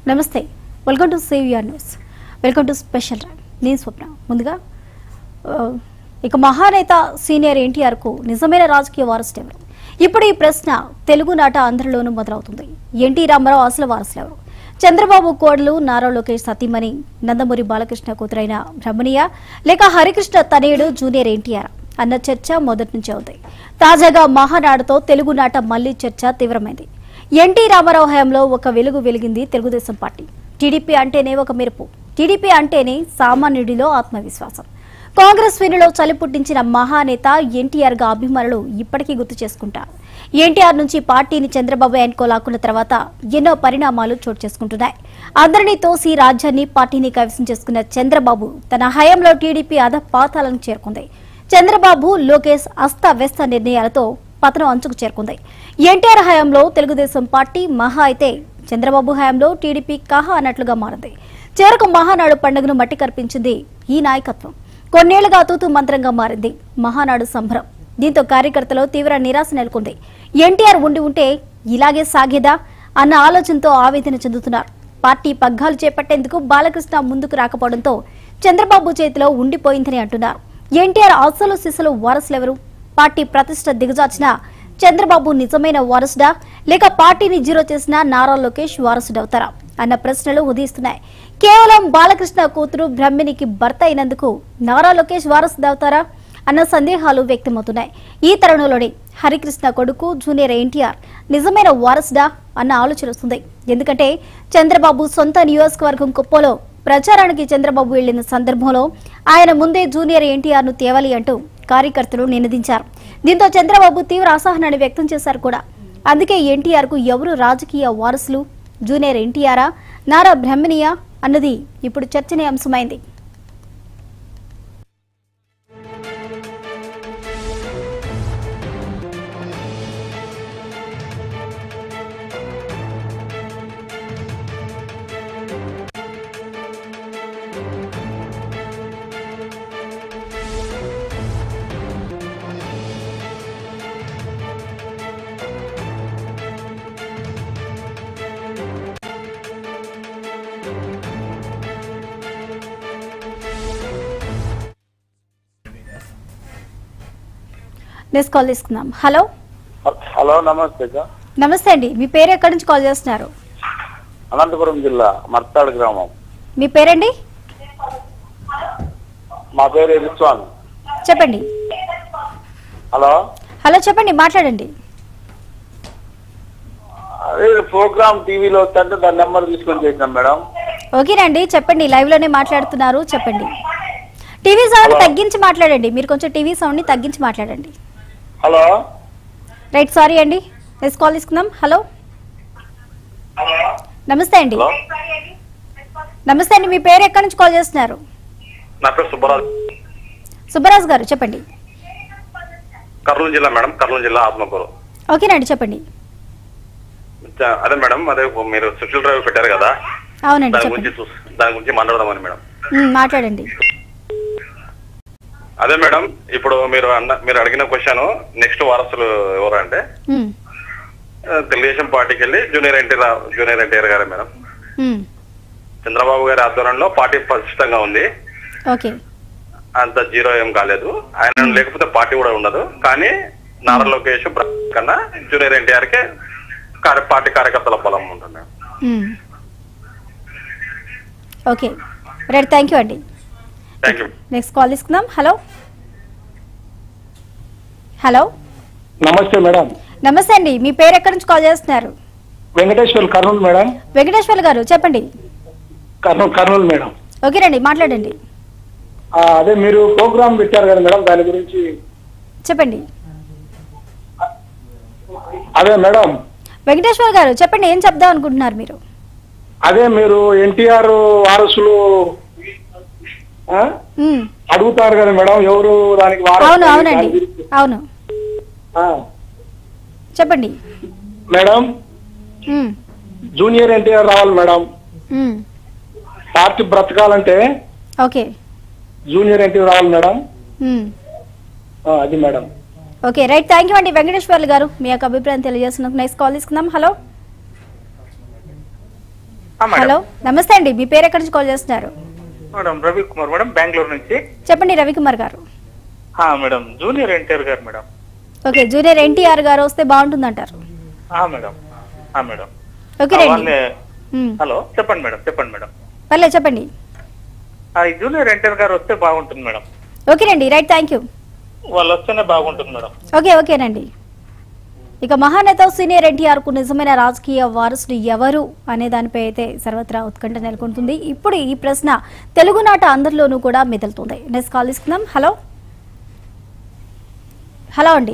నమస్తే welcome to save your news welcome to special rank నేను స్వప్న ముందుగా ఆ, ఇక మహానేత సీనియర్ ఎన్టీఆర్కు నిజమైన రాజకీయ వారసుడు ఎవరు ఇప్పుడు ఈ ప్రశ్న తెలుగునాట అందరిలోనూ మొదలవుతుంది ఎన్టీ రామారావు అసలు వారసులు ఎవరు చంద్రబాబు కోడలు నారా లోకేష్ సతీమణి నందమూరి బాలకృష్ణ కూతురైన బ్రహ్మణియ లేక హరికృష్ణ తనయుడు జూనియర్ ఎన్టీఆర్ అన్న చర్చ మొదటి నుంచే ఉంది తాజాగా మహానాడుతో తెలుగునాట మళ్లీ చర్చ తీవ్రమైంది ఎన్టీ రామారావు హయాంలో ఒక వెలుగు వెలిగింది తెలుగుదేశం పార్టీ టీడీపీ అంటేనే ఒక మెరుపు టీడీపీ అంటేనే సామాన్యుడిలో ఆత్మవిశ్వాసం కాంగ్రెస్ వీరిలో చలి పుట్టించిన మహానేత ఎన్టీఆర్ గా అభిమానులు ఇప్పటికీ గుర్తు చేసుకుంటారు ఎన్టీఆర్ నుంచి పార్టీని చంద్రబాబు ఎన్కో లాక్కున్న తర్వాత ఎన్నో పరిణామాలు చోటు చేసుకుంటున్నాయి అందరినీ తోసి రాజ్యాన్ని పార్టీని కైవసం చేసుకున్న చంద్రబాబు తన హయాంలో టీడీపీ అధ పాతాలను చేరుకుంది చంద్రబాబు లోకేష్ అస్తవ్యస్త నిర్ణయాలతో పతనం అంచుకు చేరుకుంది ఎన్టీఆర్ హయాంలో తెలుగుదేశం పార్టీ మహా అయితే చంద్రబాబు హయాంలో టీడీపీ కహా అన్నట్లుగా మారింది చివరకు మహానాడు పండుగను మట్టి కల్పించింది ఈ నాయకత్వం కొన్నేళ్లుగా తూతు మంత్రంగా మారింది మహానాడు సంభ్రం దీంతో కార్యకర్తలో తీవ్ర నిరాశ నెలకొంది ఎన్టీఆర్ ఉండి ఉంటే ఇలాగే సాగేదా అన్న ఆలోచనతో ఆవేదన చెందుతున్నారు పార్టీ పగ్గాలు చేపట్టేందుకు బాలకృష్ణ ముందుకు రాకపోవడంతో చంద్రబాబు చేతిలో ఉండిపోయిందని అంటున్నారు ఎన్టీఆర్ అసలు సిసలు వారసులెవరు పార్టీ ప్రతిష్ట దిగజార్చిన చంద్రబాబు నిజమైన వారసుడా లేక పార్టీని జీరో చేసిన నారా లోకేష్ వారసుడవుతారా అన్న ప్రశ్నలు ఉదయిస్తున్నాయి కేవలం బాలకృష్ణ కూతురు బ్రహ్మినికి భర్త అయినందుకు నారా లోకేష్ వారసుడవుతారా అన్న సందేహాలు వ్యక్తమవుతున్నాయి ఈ తరుణంలోనే హరికృష్ణ కొడుకు జూనియర్ ఎన్టీఆర్ నిజమైన వారసుడా అన్న ఆలోచన వస్తుంది ఎందుకంటే చంద్రబాబు సొంత నియోజకవర్గం కుప్పలో ప్రచారానికి చంద్రబాబు వెళ్లిన సందర్భంలో ఆయన ముందే జూనియర్ ఎన్టీఆర్ ను తేవాలి అంటూ కార్యకర్తలు నినదించారు దీంతో చంద్రబాబు తీవ్ర అసహనాన్ని వ్యక్తం చేశారు కూడా అందుకే ఎన్టీఆర్ కు ఎవరు రాజకీయ వారసులు జూనియర్ ఎన్టీఆరా నారా బ్రహ్మణియా అన్నది ఇప్పుడు చర్చనీయాంశమైంది నెక్స్ట్ కాల్ తీసుకుందాం హలో హలో నమస్తే సార్ నమస్తే అండి మీ పేరు ఎక్కడి నుంచి కాల్ చేస్తున్నారు అనంతపురం జిల్లా మర్తాడు గ్రామం మీ పేరండి మా పేరు ఎదుస్వామి చెప్పండి హలో హలో చెప్పండి మాట్లాడండి అదే ప్రోగ్రామ్ టీవీలో వస్తుంటే దాని నెంబర్ తీసుకొని చేసినాం మేడం ఓకేనండి చెప్పండి లైవ్ లోనే మాట్లాడుతున్నారు చెప్పండి టీవీ సౌండ్ హలో. తగ్గించి మాట్లాడండి మీరు కొంచెం టీవీ సౌండ్ ని తగ్గించి మాట్లాడండి హలో రైట్ సారీ అండి నెక్స్ట్ కాల్ తీసుకుందాం హలో నమస్తే అండి హలో నమస్తే అండి మీ పేరు ఎక్కడి నుంచి కాల్ చేస్తున్నారు నా పేరు సుబ్బరాజు సుబ్బరాజు గారు చెప్పండి కర్నూలు జిల్లా మేడం కర్నూలు జిల్లా ఆత్మకూరు ఓకేనండి చెప్పండి చ- అదే మేడం అదే మీరు సుశీల్ డ్రైవ్ పెట్టారు కదా అవునండి దాని చెప్పండి గురించి చూస్- దాని గురించి మాట్లాడదామని మేడం ఉమ్, మాట్లాడండి అదే మేడం ఇప్పుడు మీరు అన్న మీరు అడిగిన క్వశ్చన్ నెక్స్ట్ వారసులు ఎవరు అంటే ఉమ్, ఆ, తెలుగుదేశం పార్టీకి వెళ్ళి జూనియర్ ఎన్టీఆర్ జూనియర్ ఎన్టీఆర్ గారే మేడం ఉమ్, చంద్రబాబు గారి ఆధ్వర్యంలో పార్టీ ప్రతిష్టంగా ఉంది ఓకే అంత జీరో ఏం కాలేదు ఆయన లేకపోతే పార్టీ కూడా ఉండదు కానీ నారా లోకేష్ బ్ర- కన్నా జూనియర్ ఎన్టీఆర్ కే కార్య- పార్టీ కార్యకర్తల బలం ఉంటుంది madam um. Okay right thank you అండి థ్యాంక్ యూ నెక్స్ట్ కాల్ తీసుకుందాం హలో హలో నమస్తే మేడం నమస్తే అండి మీ పేరు ఎక్కడి నుంచి కాల్ చేస్తున్నారు వెంకటేశ్వర్ కర్నూలు మేడం వెంకటేశ్వర్ గారు చెప్పండి కర్నూలు కర్నూలు మేడం ఓకేనండి మాట్లాడండి ఆ, అదే మీరు ప్రోగ్రామ్ పెట్టారు కదా మేడం దాని గురించి చెప్పండి అదే మేడం వెంకటేశ్వర్ గారు చెప్పండి ఏం చెప్దాం అనుకుంటున్నారు మీరు అదే మీరు ఎన్టీఆర్ వారసులు ఆ, ఉమ్, అడుగుతారు కదా మేడం ఎవరు దానికి వారసులు అవును దాని అవునండి గురించి. అవును ఆ, చెప్పండి మేడం ఉమ్, జూనియర్ ఎన్టీఆర్ రావాలి మేడం ఉమ్, పార్టీ బ్రతకాలంటే ఓకే జూనియర్ ఎన్టీఆర్ రావాలి మేడం ఉమ్, ఆ, అది madam okay right thank you అండి వెంకటేశ్వర్లు గారు మీ యొక్క అభిప్రాయం తెలియజేస్తున్నందుకు నెక్స్ట్ కాల్ తీసుకుందాం హలో ఆ, మేడం. హలో నమస్తే అండి మీ పేరు ఎక్కడి నుంచి కాల్ చేస్తున్నారు మేడం రవి కుమార్ మేడం బెంగళూరు నుంచి చెప్పండి రవికుమార్ గారు ఆ, మేడం జూనియర్ ఎన్టీఆర్ గారు మేడం ఓకే జూనియర్ ఎన్టీఆర్ గారు వస్తే బాగుంటుందంటారు ఆ, మేడం ఆ, మేడం ఓకే ఆ, రండి వాళ్ళే ఉమ్, హలో చెప్పండి మేడం చెప్పండి మేడం పర్లేదు చెప్పండి ఆ, ఈ జూనియర్ ఎన్టీఆర్ గారు వస్తే బాగుంటుంది మేడం ఓకేనండి రైట్ థ్యాంక్ యూ వాళ్ళు వస్తేనే బాగుంటుంది మేడం ఓకే ఓకేనండి ఇక మహానేత సీనియర్ ఎన్టీఆర్ కు నిజమైన రాజకీయ వారసుడు ఎవరు అనే దానిపై అయితే సర్వత్రా ఉత్కంఠ నెలకొంటుంది ఇప్పుడు ఈ ప్రశ్న తెలుగునాట అందరిలోనూ కూడా మెదులుతుంది నెక్స్ట్ కాల్ తీసుకుందాం హలో హలో అండి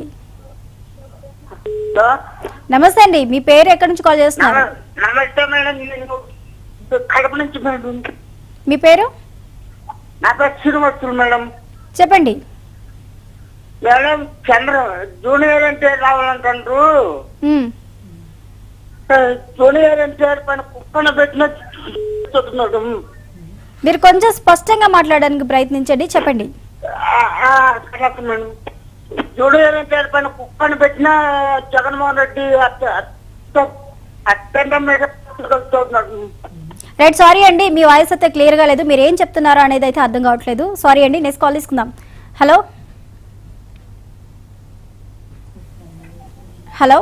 నమస్తే అండి మీ పేరు ఎక్కడి నుంచి కాల్ చేస్తున్నారు నమస్తే మేడం నేను కడప నుంచి మేడం మీ పేరు నా పేరు శ్రీనివాసులు మేడం చెప్పండి మేడం చంద్ర జూనియర్ ఎన్టీఆర్ రావాలంటారు ఉమ్, జూనియర్ ఎన్టీఆర్ పైన కుక్కన పెట్టిన చెప్తున్నాడు మీరు కొంచెం స్పష్టంగా మాట్లాడడానికి ప్రయత్నించండి చెప్పండి ఆ, ఆ, తర్వాత మేడం జూనియర్ ఎన్టీఆర్ పైన కుక్కను పెట్టిన జగన్మోహన్ రెడ్డి అత్త- అత్త- అత్యంత మీద చూస్తున్నాడు రైట్ సారీ అండి మీ వాయిస్ అయితే క్లియర్ గా లేదు మీరు ఏం చెప్తున్నారో అనేది అయితే అర్థం కావట్లేదు సారీ అండి నెక్స్ట్ కాల్ తీసుకుందాం హలో హలో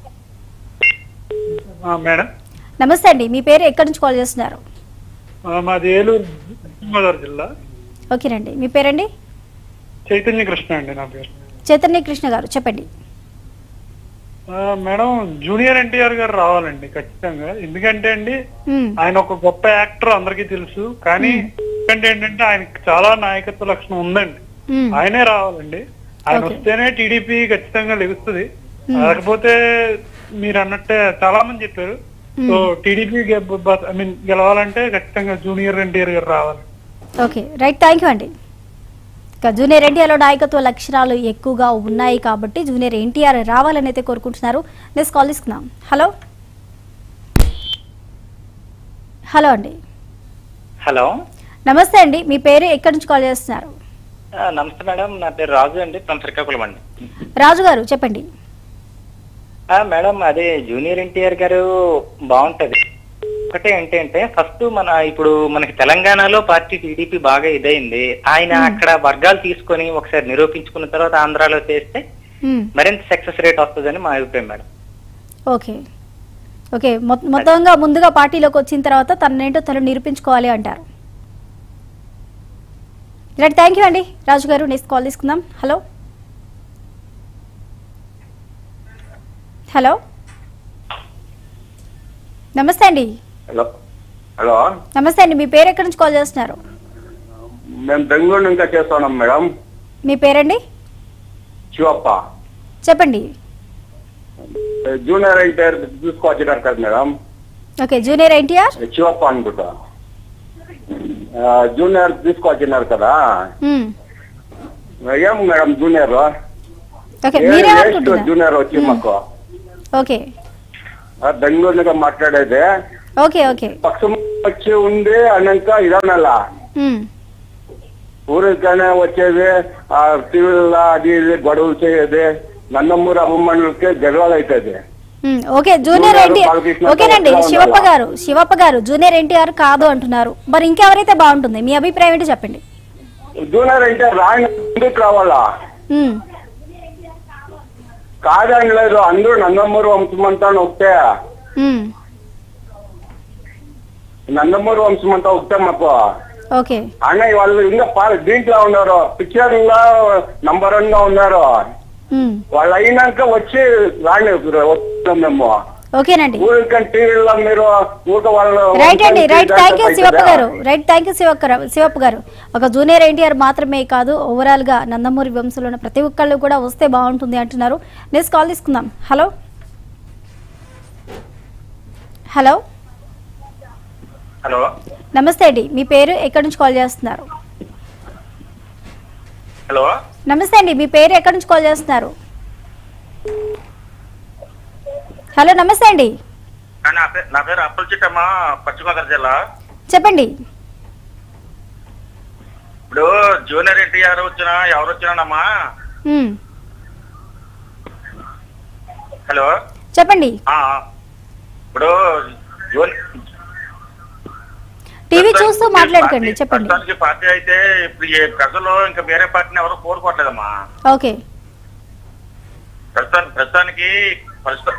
ఆ, మేడం నమస్తే అండి మీ పేరు ఎక్కడి నుంచి కాల్ చేస్తున్నారు ఆ, మాది ఏలూరు పశ్చిమ గోదావరి జిల్లా ఓకేనండి మీ పేరండి చైతన్య కృష్ణ అండి నా పేరు చైతన్య కృష్ణ గారు చెప్పండి ఆ, మేడం జూనియర్ ఎన్టీఆర్ గారు రావాలండి ఖచ్చితంగా ఎందుకంటే అండి మ్మ్. ఆయన ఒక గొప్ప యాక్టర్ అందరికీ తెలుసు కానీ ఎందుకంటే ఏంటంటే ఆయనకి చాలా నాయకత్వ లక్షణం ఉందండి మ్మ్. ఆయనే రావాలండి ఆయన Okay. వస్తేనే టీడీపీ ఖచ్చితంగా లెగుస్తుంది లేకపోతే మీరు అన్నట్టే చాలా మంది చెప్పారు సో టీడీపీ ఐ మీన్ గెలవాలంటే ఖచ్చితంగా జూనియర్ ఎన్టీఆర్ గారు రావాలి ఓకే రైట్ థ్యాంక్ యూ అండి ఇక జూనియర్ ఎన్టీఆర్లో నాయకత్వ లక్షణాలు ఎక్కువగా ఉన్నాయి కాబట్టి జూనియర్ ఎన్టీఆర్ రావాలని అయితే కోరుకుంటున్నారు నెక్స్ట్ కాల్ తీసుకుందాం హలో హలో అండి హలో నమస్తే అండి మీ పేరు ఎక్కడి నుంచి కాల్ చేస్తున్నారు ఆ, నమస్తే మేడం నా పేరు రాజు అండి ఫ్రమ్ శ్రీకాకుళం అండి రాజు గారు చెప్పండి ఆ, మేడం అదే జూనియర్ ఎన్టీఆర్ గారు బాగుంటది ఒకటే ఏంటంటే ఫస్ట్ మన ఇప్పుడు మనకి తెలంగాణలో పార్టీ టీడీపీ బాగా ఇదైంది ఆయన అక్కడ వర్గాలు తీసుకొని ఒకసారి నిరూపించుకున్న తర్వాత ఆంధ్రాలో చేస్తే మ్మ్. మరింత సక్సెస్ రేట్ వస్తుందని మా అభిప్రాయం మేడం ఓకే ఓకే మొ- మొత్తంగా ముందుగా పార్టీలోకి వచ్చిన తర్వాత తనేంటో తను నిరూపించుకోవాలి అంటారు రైట్ థ్యాంక్ యూ అండి రాజు గారు నెక్స్ట్ కాల్ తీసుకుందాం హలో హలో నమస్తే అండి హలో హలో నమస్తే అండి మీ పేరు ఎక్కడి నుంచి కాల్ చేస్తున్నారు మేము బెంగళూరు నుంచి చేస్తున్నాం మేడం మీ పేరండి శివప్ప చెప్పండి జూనియర్ ఎన్టీఆర్ తీసుకొచ్చినారు కదా madam okay junior NTR Shivappa అనుకుంటా ఆ, జూనియర్ తీసుకొచ్చినారు కదా మ్మ్. ఏం మేడం జూనియర్ ఓకే ఏ- మీరేమనుకుంటున్నారు వేస్ట్ జూనియర్ వచ్చి మాకు ఓకే ఆ, బెంగళూరు నుంచి మాట్లాడేది ఓకే ఓకే పక్షం వచ్చి ఉంది అన్నాక ఇదనలా మ్మ్. ఊరికైనా వచ్చేది ఆ టీవీలో అది ఇది గొడవలు చేయేది నందమూరి అభిమానులకి గెలవాలి అవుతుంది hmm. Okay junior junior NTR Balakrishna ఓకేనండి గారు శివప్ప ఉండాలా? గారు శివప్ప గారు జూనియర్ ఎన్టీఆర్ కాదు అంటున్నారు మరి ఇంకెవరైతే బాగుంటుంది మీ అభిప్రాయం ఏంటి చెప్పండి జూనియర్ అంటే రాయన ఎందుకు రావాలా మ్మ్. కాదని లేదు అందరూ నందమూరి వంశమంతా ఒకటే మ్మ్. నందమూరి వంశమంతా ఒకటే మాకు ఓకే అన్న వాళ్ళు ఇంకా పా- దీంట్లో ఉన్నారు పిక్చర్ లో నంబర్ వన్ గా ఉన్నారు మ్మ్. వాళ్ళు అయినాక వచ్చి రాని వస్తాం మేము ఓకేనండి ఊరికని టీవీలో మీరు ఊరిక వాళ్ళు రైట్ అండి రైట్ థ్యాంక్ యూ అవుతుందా? శివప్ప గారు రైట్ థ్యాంక్ యూ శివప్ప గారు శివప్ప గారు ఒక జూనియర్ ఎన్టీఆర్ మాత్రమే కాదు ఓవరాల్ గా నందమూరి వంశంలో ఉన్న ప్రతి ఒక్కళ్ళు కూడా వస్తే బాగుంటుంది అంటున్నారు నెక్స్ట్ కాల్ తీసుకుందాం హలో హలో హలో నమస్తే అండి మీ పేరు ఎక్కడి నుంచి కాల్ చేస్తున్నారు హలో నమస్తే అండి మీ పేరు ఎక్కడి నుంచి కాల్ చేస్తున్నారు హలో నమస్తే అండి నా పేరు నా పేరు అప్పల చిట్టమ్మ పశ్చిమ గోదావరి జిల్లా చెప్పండి ఇప్పుడు జూనియర్ ఎన్టీఆర్ వచ్చినా ఎవరు వచ్చినానమ్మా మ్మ్. హలో చెప్పండి ఆ, ఇప్పుడు జూన్ టీవీ చూస్తూ మాట్లాడకండి చెప్పండి ప్రస్తుతానికి పార్టీ అయితే ఇప్పుడు ఈ ప్రజలు ఇంకా వేరే పార్టీని ఎవరు కోరుకోవట్లేదమ్మా ఓకే ప్రస్తుతానికి ప్రస్తుతానికి ప్రస్తుతం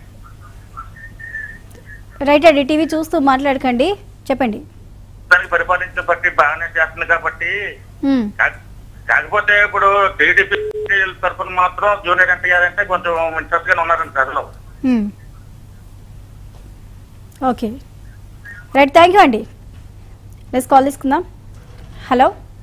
రైట్ అండి టీవీ చూస్తూ మాట్లాడకండి చెప్పండి ప్రస్తుతానికి పరిపాలించిన పార్టీ బాగానే చేస్తుంది కాబట్టి ఉమ్, కా- కాకపోతే ఇప్పుడు టీడీపీ తరఫున మాత్రం జూనియర్ ఎన్టీఆర్ అంటే కొంచెం ఇంట్రెస్ట్ గానే ఉన్నారండి ప్రజలు um. Okay right thank you అండి నెక్స్ట్ కాల్ తీసుకుందాం హలో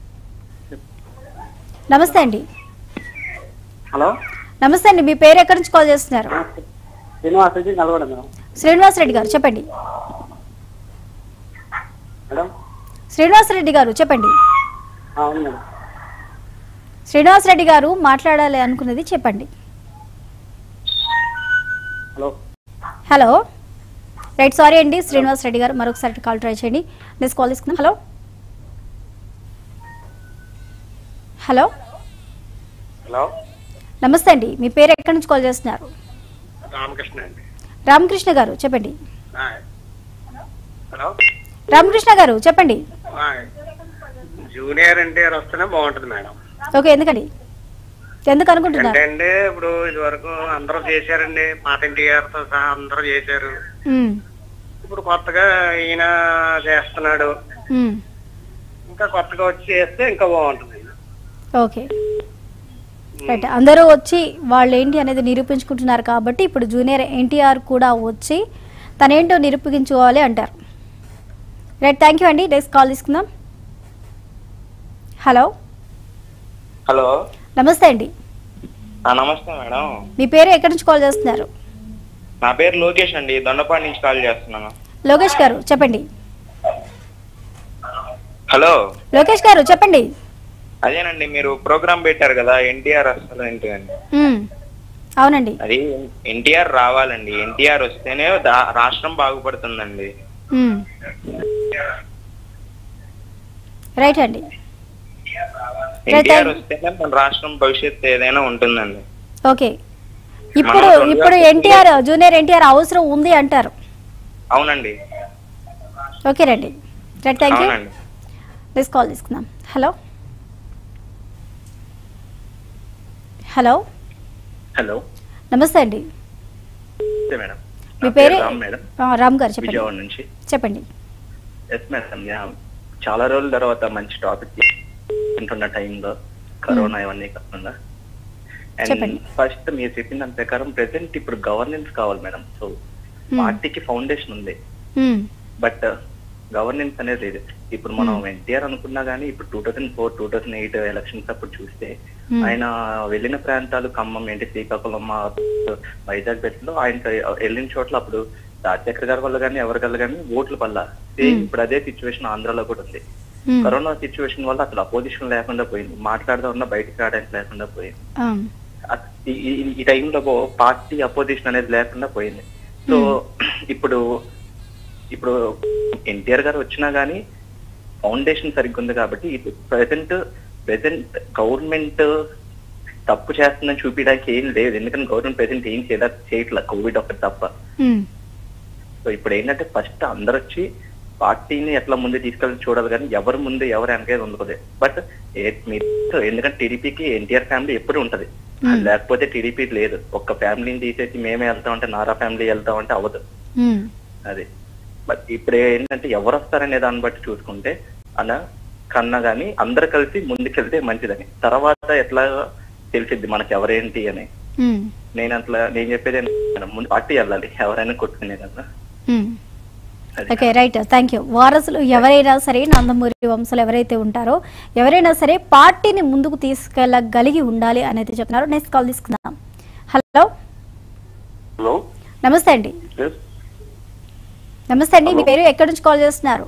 నమస్తే అండి హలో నమస్తే అండి మీ పేరు ఎక్కడి నుంచి కాల్ చేస్తున్నారు శ్రీనివాస్ రెడ్డి నల్గొండ మేడం శ్రీనివాస్ రెడ్డి గారు చెప్పండి మేడం శ్రీనివాస్ రెడ్డి గారు చెప్పండి ఆ, అవును మేడం శ్రీనివాస్ రెడ్డి గారు మాట్లాడాలి అనుకున్నది చెప్పండి హలో హలో రైట్ సారీ అండి శ్రీనివాస్ రెడ్డి గారు మరొకసారి కాల్ ట్రై చేయండి నెక్స్ట్ కాల్ తీసుకుందాం హలో హలో హలో నమస్తే అండి మీ పేరు ఎక్కడి నుంచి కాల్ చేస్తున్నారు రామకృష్ణ అండి రామకృష్ణ గారు చెప్పండి హలో రామకృష్ణ గారు చెప్పండి జూనియర్ ఎన్టీఆర్ వస్తేనే బాగుంటుంది మేడం ఓకే ఎందుకండి ఎందుకు అనుకుంటున్నారు అంటే ఇప్పుడు ఇది వరకు అందరూ చేశారండి మాట ఎన్టీఆర్ తో సహా అందరూ చేశారు ఉమ్, ఇప్పుడు కొత్తగా ఈయన చేస్తున్నాడు ఉమ్, ఇంకా కొత్తగా వచ్చి చేస్తే ఇంకా బాగుంటుంది ఓకే రైట్ అందరూ వచ్చి వాళ్ళు ఏంటి అనేది నిరూపించుకుంటున్నారు కాబట్టి ఇప్పుడు జూనియర్ ఎన్టీఆర్ కూడా వచ్చి తనేంటో నిరూపించుకోవాలి అంటారు రైట్ థ్యాంక్ యూ అండి నెక్స్ట్ కాల్ తీసుకుందాం హలో హలో నమస్తే అండి ఆ, నమస్తే మేడం మీ పేరు ఎక్కడి నుంచి కాల్ చేస్తున్నారు నా పేరు లోకేష్ అండి దొండపాటి నుంచి కాల్ చేస్తున్నాను లోకేష్ గారు చెప్పండి హలో లోకేష్ గారు చెప్పండి అదేనండి మీరు ప్రోగ్రామ్ పెట్టారు కదా ఎన్టీఆర్ అసలు ఏంటి అని ఉమ్, అవునండి అది ఎన్టీఆర్ రావాలండి ఎన్టీఆర్ వస్తేనే దా- రాష్ట్రం బాగుపడుతుందండి ఉమ్. రైట్ అండి ఎన్టీఆర్ వస్తేనే మన రాష్ట్రం భవిష్యత్తు ఏదైనా ఉంటుందండి ఓకే ఇప్పుడు మనం ఇప్పుడు ఎన్టీఆర్ జూనియర్ ఎన్టీఆర్ అవసరం ఉంది అంటారు అవునండి ఓకే రండి రైట్ థ్యాంక్ యూ అవునండి ప్లీజ్ కాల్ తీసుకుందాం హలో హలో హలో నమస్తే అండి నమస్తే మేడం మీ నా పేరు రామ్ మేడం ఆ, రామ్ గారు చెప్పండి విజయవాడ నుంచి చెప్పండి ఎస్ మేడం యా చాలా రోజుల తర్వాత మంచి టాపిక్ వింటున్న టైంలో కరోనా ఇవన్నీ కాకుండా అండ్ చెప్పండి. ఫస్ట్ మీరు చెప్పిన దాని ప్రకారం ప్రెసెంట్ ఇప్పుడు గవర్నెన్స్ కావాలి మేడం సో పార్టీకి ఫౌండేషన్ ఉంది మ్మ్. బట్ గవర్నెన్స్ అనేది లేదు ఇప్పుడు మనం ఎన్టీఆర్ అనుకున్నా గానీ ఇప్పుడు two thousand four two thousand eight elections అప్పుడు చూస్తే Hmm. ఆయన వెళ్ళిన ప్రాంతాలు ఖమ్మం ఏంటి శ్రీకాకుళం ఆ, వైజాగ్ బెట్లో ఆయన వెళ్ళిన చోట్ల అప్పుడు రాజశేఖర్ గారి వల్ల కానీ ఎవరి వల్ల కానీ ఓట్ల వల్ల సేమ్ ఇప్పుడు అదే సిచ్యువేషన్ ఆంధ్రాలో కూడా ఉంది మ్మ్. కరోనా సిచ్యువేషన్ వల్ల అసలు అపోజిషన్ లేకుండా పోయింది మాట్లాడదా ఉన్న బయటికి రావడానికి లేకుండా పోయింది ఆ, అ- ఈ- ఈ- ఈ టైంలో పార్టీ అపోజిషన్ అనేది లేకుండా పోయింది సో ఇప్పుడు ఇప్పుడు ఎన్టీఆర్ గారు వచ్చినా గానీ ఫౌండేషన్ సరిగ్గా ఉంది కాబట్టి ఇప్పుడు ప్రెసెంట్ ప్రెసెంట్ గవర్నమెంట్ తప్పు చేస్తుందని చూపించడానికి ఏం లేదు ఎందుకంటే గవర్నమెంట్ ప్రెసెంట్ ఏం చేయదా చేయట్లా కోవిడ్ ఒకటి తప్ప మ్మ్. సో ఇప్పుడు ఏంటంటే ఫస్ట్ అందరు వచ్చి పార్టీని ఎట్లా ముందు తీసుకెళ్ళి చూడాలి కానీ ఎవరు ముందు ఎవరు వెనకే ఉండదు బట్ మీరు ఎందుకంటే టీడీపీకి ఎన్టీఆర్ ఫ్యామిలీ ఎప్పుడు ఉంటది అది లేకపోతే టీడీపీ లేదు ఒక్క ఫ్యామిలీని తీసేసి మేమే వెళ్తాం అంటే నారా ఫ్యామిలీ వెళ్తాం అంటే అవ్వదు మ్మ్. అది బట్ ఇప్పుడు ఏంటంటే ఎవరు వస్తారనే దాన్ని బట్టి చూసుకుంటే అలా కన్నా గానీ అందరు కలిసి ముందుకెళ్తే మంచిదని తర్వాత ఎట్లా తెలిసిద్ది మనకి ఎవరేంటి అని మ్మ్. నేను అట్లా నేను చెప్పేది ఏంటంటే ముందు పార్టీ వెళ్ళాలి ఎవరైనా కొట్టుకునే కదా మ్మ్. అది. ఓకే రైట్ థ్యాంక్ యూ వారసులు ఎవరైనా సరే నందమూరి వంశులు ఎవరైతే ఉంటారో ఎవరైనా సరే పార్టీని ముందుకు తీసుకెళ్ళగలిగి ఉండాలి అనేది చెప్తున్నారు నెక్స్ట్ కాల్ తీసుకుందాం హలో హలో నమస్తే అండి ఎస్ నమస్తే అండి మీ పేరు ఎక్కడి నుంచి కాల్ చేస్తున్నారు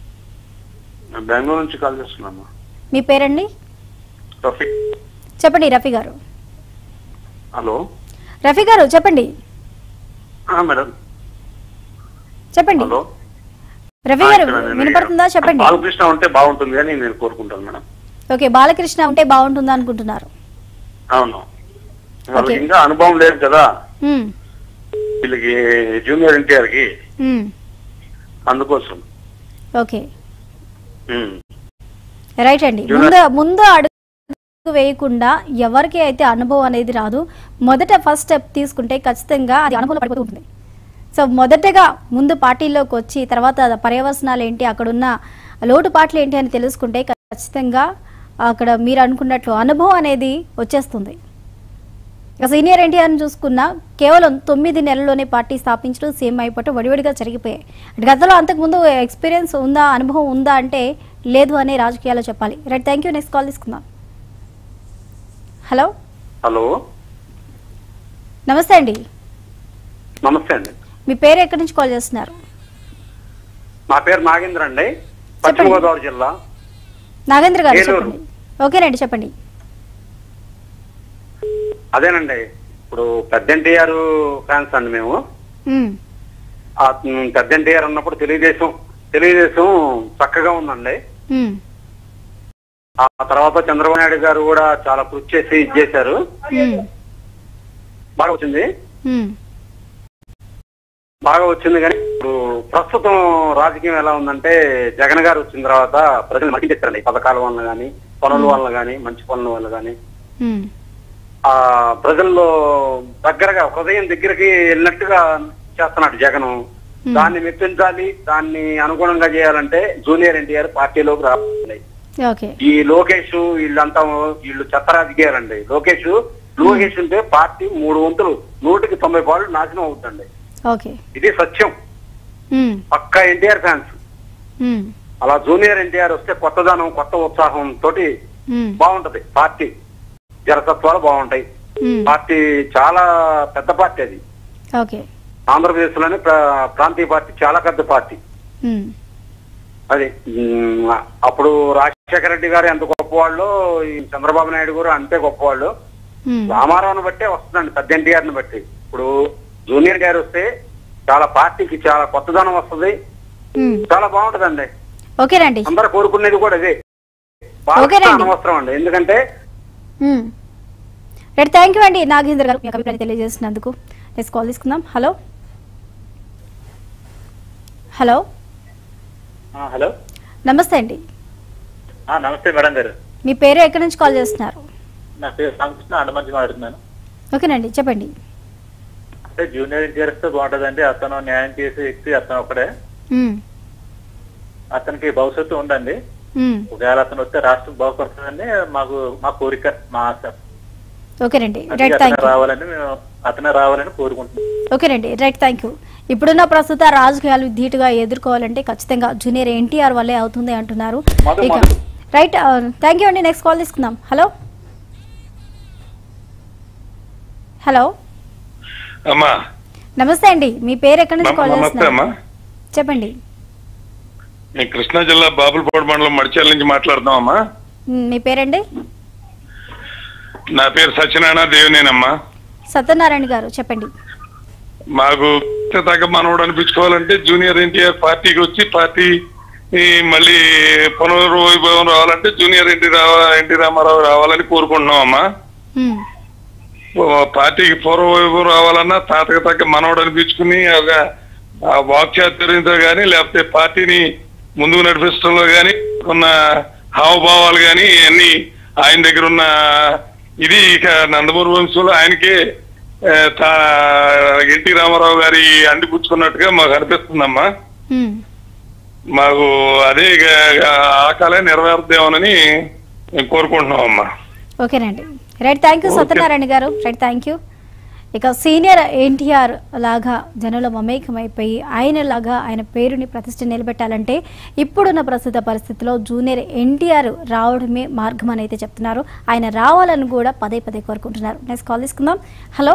నేను బెంగళూరు నుంచి కాల్ చేస్తున్నాను మీ పేరండి రఫీక్ చెప్పండి రఫీ గారు హలో రఫీ గారు చెప్పండి ఆ, మేడం చెప్పండి హలో రఫీ గారు వినపడుతుందా చెప్పండి బాలకృష్ణ ఉంటే బాగుంటుంది అని నేను కోరుకుంటాను మేడం ఓకే బాలకృష్ణ ఉంటే బాగుంటుందా అనుకుంటున్నారు అవును వాళ్ళకి Okay. ఇంకా అనుభవం లేదు కదా మ్మ్. వీళ్ళకి జూనియర్ ఎన్టీఆర్ కి మ్మ్. అందుకోసం ఓకే ఉమ్. రైట్ అండి ముందు ముందు అడుగు వేయకుండా ఎవరికి అయితే అనుభవం అనేది రాదు మొదట ఫస్ట్ స్టెప్ తీసుకుంటే ఖచ్చితంగా అది అనుభవం పడిపోతూ ఉంటుంది సో మొదటగా ముందు పార్టీలోకి వచ్చి తర్వాత పర్యవసనాలు ఏంటి అక్కడున్న లోటుపాట్లు ఏంటి అని తెలుసుకుంటే ఖచ్చితంగా అక్కడ మీరు అనుకున్నట్లు అనుభవం అనేది వచ్చేస్తుంది ఇక సీనియర్ ఎన్టీఆర్ని చూసుకున్నా కేవలం తొమ్మిది నెలల్లోనే పార్టీ స్థాపించడం సీఎం అయిపోవటం వడివడిగా జరిగిపోయాయి అంటే గతంలో అంతకుముందు ఎక్స్పీరియన్స్ ఉందా అనుభవం ఉందా అంటే లేదు అనే రాజకీయాల్లో చెప్పాలి right thank you next call తీసుకుందాం హలో హలో నమస్తే అండి నమస్తే అండి మీ పేరు ఎక్కడి నుంచి కాల్ చేస్తున్నారు నా పేరు నాగేంద్ర అండి పశ్చిమ గోదావరి జిల్లా నాగేంద్ర గారు ఏలూరు. చెప్పండి ఓకేనండి చెప్పండి అదేనండి ఇప్పుడు పెద్ద ఎన్టీఆర్ ఫ్యాన్స్ అండి మేము ఉమ్, ఆ ఉమ్, పెద్ద ఎన్టీఆర్ ఉన్నప్పుడు తెలుగుదేశం తెలుగుదేశం చక్కగా ఉందండి ఉమ్, ఆ తర్వాత చంద్రబాబు నాయుడు గారు కూడా చాలా కృషి చేసి ఇది చేశారు ఉమ్, బాగా వచ్చింది ఉమ్, బాగా వచ్చింది కానీ ఇప్పుడు ప్రస్తుతం రాజకీయం ఎలా ఉందంటే జగన్ గారు వచ్చిన తర్వాత ప్రజలు మట్టి తెచ్చారండి పథకాల వల్ల కానీ పనుల వల్ల కానీ మంచి పనుల వల్ల కానీ ఉమ్, ఆ ప్రజల్లో దగ్గరగా హృదయం దగ్గరికి వెళ్ళినట్టుగా చేస్తున్నాడు జగన్ దాన్ని మెప్పించాలి దాన్ని అనుగుణంగా చేయాలంటే జూనియర్ ఎన్టీఆర్ పార్టీలోకి రావాలి ఓకే ఈ లోకేష్ వీళ్ళంతా వీళ్ళు చెత్త రాజకీయాలండి లోకేష్ లోకేష్ ఉంటే పార్టీ మూడు వంతులు నూటికి తొంభై పాళ్ళు నాశనం అవుతుందండి ఓకే ఇది సత్యం ఉమ్, పక్కా ఎన్టీఆర్ ఫ్యాన్స్ ఉమ్, అలా జూనియర్ ఎన్టీఆర్ వస్తే కొత్తదనం కొత్త ఉత్సాహం తోటి ఉమ్, బాగుంటది పార్టీ జనతత్వాలు బాగుంటాయి ఉమ్, పార్టీ చాలా పెద్ద పార్టీ అది ఓకే ఆంధ్రప్రదేశ్ లోనే ప్ర- ప్రాంతీయ పార్టీ చాలా పెద్ద పార్టీ ఉమ్, అది ఉమ్, అప్పుడు రాజశేఖర రెడ్డి గారు ఎంత గొప్పవాళ్ళు ఈ చంద్రబాబు నాయుడు గారు అంతే గొప్పవాళ్ళు ఉమ్, రామారావుని బట్టే వస్తుందండి పెద్ద ఎన్టీఆర్ ని బట్టి ఇప్పుడు జూనియర్ గారు వస్తే చాలా పార్టీకి చాలా కొత్తదనం వస్తుంది ఉమ్. చాలా బాగుంటదండి ఓకేనండి అందరు కోరుకునేది కూడా అదే ఓకేనండి. బాగా అనవసరం అండి ఎందుకంటే ఉమ్. రైట్ థ్యాంక్ యూ అండి నాగేంద్ర గారు మీ అభిప్రాయం తెలియజేసినందుకు నెక్స్ట్ కాల్ తీసుకుందాం హలో హలో హలో నమస్తే అండి ఆ, నమస్తే మేడం గారు మీ పేరు ఎక్కడి నుంచి కాల్ చేస్తున్నారు నా పేరు రామకృష్ణ అండమంచి మాట్లాడుతున్నాను ఓకేనండి చెప్పండి అంటే జూనియర్ ఎన్టీఆర్ తో బాగుంటదండి అతను న్యాయం చేసే వ్యక్తి అతను ఒకడే ఉమ్, అతనికి భవిష్యత్తు ఉందండి ఉమ్. ఒకవేళ అతను వస్తే రాష్ట్రం బాగుపడుతుందని మాకు మా కోరిక మా ఆశ ఓకేనండి అందుకే రైట్ అతనే థ్యాంక్ యూ రావాలని మేము అతనే రావాలని కోరుకుంటున్నాం ఓకేనండి రైట్ థ్యాంక్ యూ ఇప్పుడున్న ప్రస్తుత రాజకీయాలు ధీటుగా ఎదుర్కోవాలంటే ఖచ్చితంగా జూనియర్ ఎన్టీఆర్ వల్లే అవుతుంది అంటున్నారు మధు, ఇక మధు. రైట్ థ్యాంక్ యూ అండి నెక్స్ట్ కాల్ తీసుకుందాం హలో హలో అమ్మా నమస్తే అండి మీ పేరు ఎక్కడి నుంచి కాల్ నమస్తే చేస్తున్నారు అమ్మా చెప్పండి నేను కృష్ణా జిల్లా బాపులపాడు మండలం మడిచాల నుంచి మాట్లాడుతున్నామమ్మా ఉమ్, మీ పేరండి నా పేరు సత్యనారాయణ దేవినేనమ్మా సత్యనారాయణ గారు చెప్పండి మాకు తగ్గ మనవడు అనిపించుకోవాలంటే జూనియర్ ఎన్టీఆర్ పార్టీకి వచ్చి పార్టీ ఈ మళ్ళీ పునర్వైభవం రావాలంటే జూనియర్ ఎన్టీ రావ ఎన్టీ రామారావు రావాలని కోరుకుంటున్నామమ్మా ఉమ్, ఓ పార్టీకి పూర్వవైభవం రావాలన్నా తాతకు తగ్గ మనవడు అనిపించుకుని ఒక ఆ వాక్చాతుర్యంతో గాని లేకపోతే పార్టీని ముందుకు నడిపించడంలో గాని ఉన్న హావభావాలు గాని అన్ని ఆయన దగ్గర ఉన్న ఇది ఇక నందమూరి వంశంలో ఆయనకే ఆ, తా- ఎన్టీ రామారావు గారి అందిపుచ్చుకున్నట్టుగా మాకు అనిపిస్తుందమ్మా ఉమ్, మాకు అదే ఇక ఆ కాలే నెరవేరుద్దామని మేము కోరుకుంటున్నామమ్మా ఓకేనండి right thank you okay. Satyanarayana గారు రైట్ థ్యాంక్ యూ ఇక సీనియర్ ఎన్టీఆర్ లాగా జనుల మమేకమైపోయి ఆయన లాగా ఆయన పేరుని ప్రతిష్ట నిలబెట్టాలంటే ఇప్పుడున్న ప్రస్తుత పరిస్థితిలో జూనియర్ ఎన్టీఆర్ రావడమే మార్గం అని అయితే చెప్తున్నారు ఆయన రావాలని కూడా పదే పదే కోరుకుంటున్నారు నెక్స్ట్ కాల్ తీసుకుందాం హలో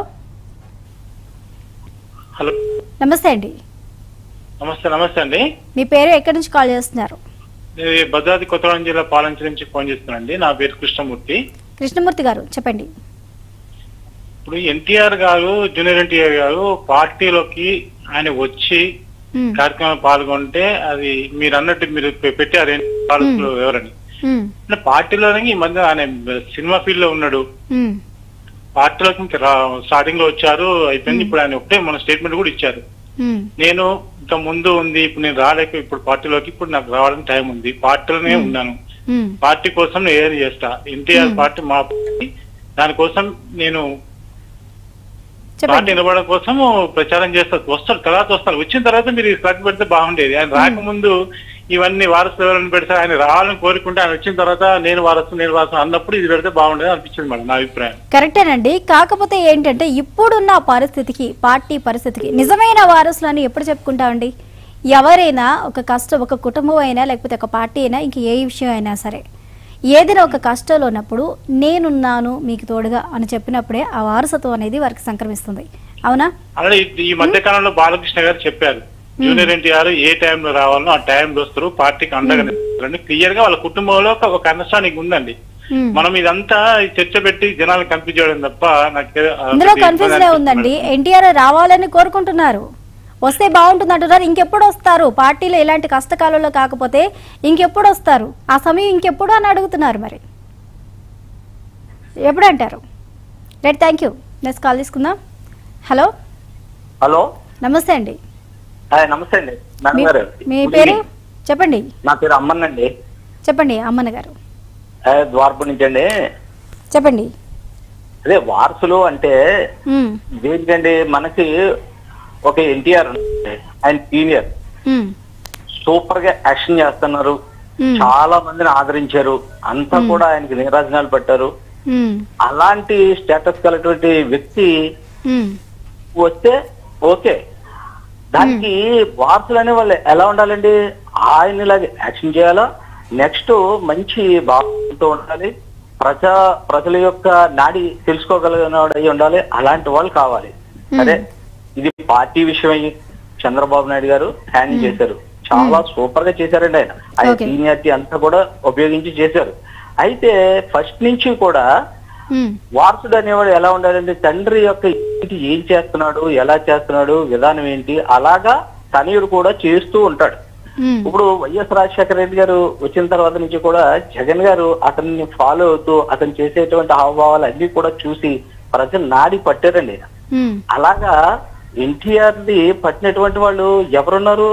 హలో నమస్తే అండి నమస్తే నమస్తే అండి మీ పేరు ఎక్కడి నుంచి కాల్ చేస్తున్నారు నేను భద్రాద్రి కొత్తగూడెం జిల్లా పాలంచి నుంచి ఫోన్ చేస్తున్నానండి నా పేరు కృష్ణమూర్తి కృష్ణమూర్తి గారు చెప్పండి ఇప్పుడు ఎన్టీఆర్ గారు జూనియర్ ఎన్టీఆర్ గారు పార్టీలోకి ఆయన వచ్చి ఉమ్, కార్యక్రమం పాల్గొంటే అది మీరు అన్నట్టు మీరు పె- పెట్టారు ఏంటి పాలకులు ఎవరని ఉమ్, అంటే పార్టీలోనే ఈ మధ్య ఆయన సినిమా ఫీల్డ్ లో ఉన్నాడు ఉమ్, పార్టీలోకి ఇంకా రా- స్టార్టింగ్ లో వచ్చారు అయిపోయింది ఇప్పుడు ఆయన ఒకటే మన స్టేట్మెంట్ కూడా ఇచ్చారు ఉమ్, నేను ఇంత ముందు ఉంది ఇప్పుడు నేను రాలేక ఇప్పుడు పార్టీలోకి ఇప్పుడు నాకు రావడానికి టైం ఉంది పార్టీలోనే ఉన్నాను ఉమ్, పార్టీ కోసం నేను ఏది చేస్తా ఎన్టీఆర్ పార్టీ మా పార్టీ దానికోసం నేను పార్టీ చెప్పండి నిలబడడం కోసం ప్రచారం చేస్తా వస్తారు తర్వాత వస్తారు వచ్చిన తర్వాత మీరు ఫ్లగ్ పెడితే బాగుండేది ఆయన రాకముందు ఇవన్నీ వారసులు ఎవరైనా పెడితే ఆయన రావాలని కోరుకుంటే ఆయన వచ్చిన తర్వాత నేను వారసు నేను వారసు అన్నప్పుడు ఇది పెడితే బాగుండేది అనిపించింది మేడం నా అభిప్రాయం కరెక్టేనండి కాకపోతే ఏంటంటే ఇప్పుడున్న పరిస్థితికి పార్టీ పరిస్థితికి నిజమైన వారసులని ఎప్పుడు చెప్పుకుంటామండి ఎవరైనా ఒక కష్టం ఒక కుటుంబం అయినా లేకపోతే ఒక పార్టీ అయినా ఇంక ఏ విషయం అయినా సరే ఏదైనా ఒక కష్టంలో ఉన్నప్పుడు నేనున్నాను మీకు తోడుగా అని చెప్పినప్పుడే ఆ వారసత్వం అనేది వారికి సంక్రమిస్తుంది అవునా అలాగే ఈ- ఈ మధ్య కాలంలో బాలకృష్ణ గారు చెప్పారు జూనియర్ ఎన్టీఆర్ ఏ టైంలో రావాలో ఆ టైంలో వస్తారు పార్టీకి అండగా నిలుస్తారని క్లియర్ గా వాళ్ళ కుటుంబంలో ఒక- ఒక అండర్స్టాండింగ్ ఉందండి ఉమ్. మనం ఇదంతా ఈ చర్చ పెట్టి జనాలకు కన్ఫ్యూజ్ చేయడం తప్ప నాకు తె- ఆ, ఇందులో పెద్ద కన్ఫ్యూజన్ ఇబ్బంది ఉందండి అనిపిస్తుంది. ఎన్టీఆర్ రావాలని కోరుకుంటున్నారు వస్తే బాగుంటుంది అంటున్నారు ఇంకెప్పుడు వస్తారు పార్టీలో ఇలాంటి కష్టకాలంలో కాకపోతే ఇంకెప్పుడు వస్తారు ఆ సమయం ఇంకెప్పుడు అని అడుగుతున్నారు మరి ఎప్పుడు అంటారు right thank you next call తీసుకుందాం హలో హలో నమస్తే అండి హాయ్ నమస్తే అండి మేడం మీ- గారు మీ పేరు చెప్పండి నా పేరు అమ్మన్నండి చెప్పండి అమ్మన్న గారు ఆ, ద్వారపు నుంచి అండి చెప్పండి అదే వారసులు అంటే ఉమ్, దేనికండి మనకి ఒక ఎన్టీఆర్ ఆయన సీనియర్ ఉమ్, సూపర్ గా యాక్షన్ చేస్తున్నారు ఉమ్, చాలా మందిని ఆదరించారు అంతా కూడా ఆయనకి నీరాజనాలు పెట్టారు ఉమ్, అలాంటి స్టేటస్ కలిగినటువంటి వ్యక్తి ఉమ్, వస్తే ఓకే దానికి వారసులు అనే వాళ్ళు ఎలా ఉండాలండి ఆయన ఇలాగే యాక్షన్ చేయాలా నెక్స్ట్ మంచి భావంతో ఉండాలి ప్రజా ప్రజల యొక్క నాడి తెలుసుకోగలిగిన వాడు అయి ఉండాలి అలాంటి వాళ్ళు కావాలి అదే ఇది పార్టీ విషయం అయ్యి చంద్రబాబు నాయుడు గారు హ్యాండిల్ చేశారు చాలా సూపర్ గా చేశారండి ఆయన ఆయన Okay. సీనియారిటీ అంతా కూడా ఉపయోగించి చేశారు అయితే ఫస్ట్ నుంచి కూడా ఉమ్, వారసుడు అనేవాడు ఎలా ఉండాలంటే తండ్రి యొక్క ఇంటి ఏం చేస్తున్నాడు ఎలా చేస్తున్నాడు విధానం ఏంటి అలాగా తనయుడు కూడా చేస్తూ ఉంటాడు ఉమ్, ఇప్పుడు వైఎస్ రాజశేఖర రెడ్డి గారు వచ్చిన తర్వాత నుంచి కూడా జగన్ గారు అతన్ని ఫాలో అవుతూ అతను చేసేటువంటి హావభావాలు అన్ని కూడా చూసి ప్రజలు నాడి పట్టారండి ఆయన. ఉమ్, అలాగా ఎన్టీఆర్ ది పట్టినటువంటి వాళ్ళు ఎవరున్నారు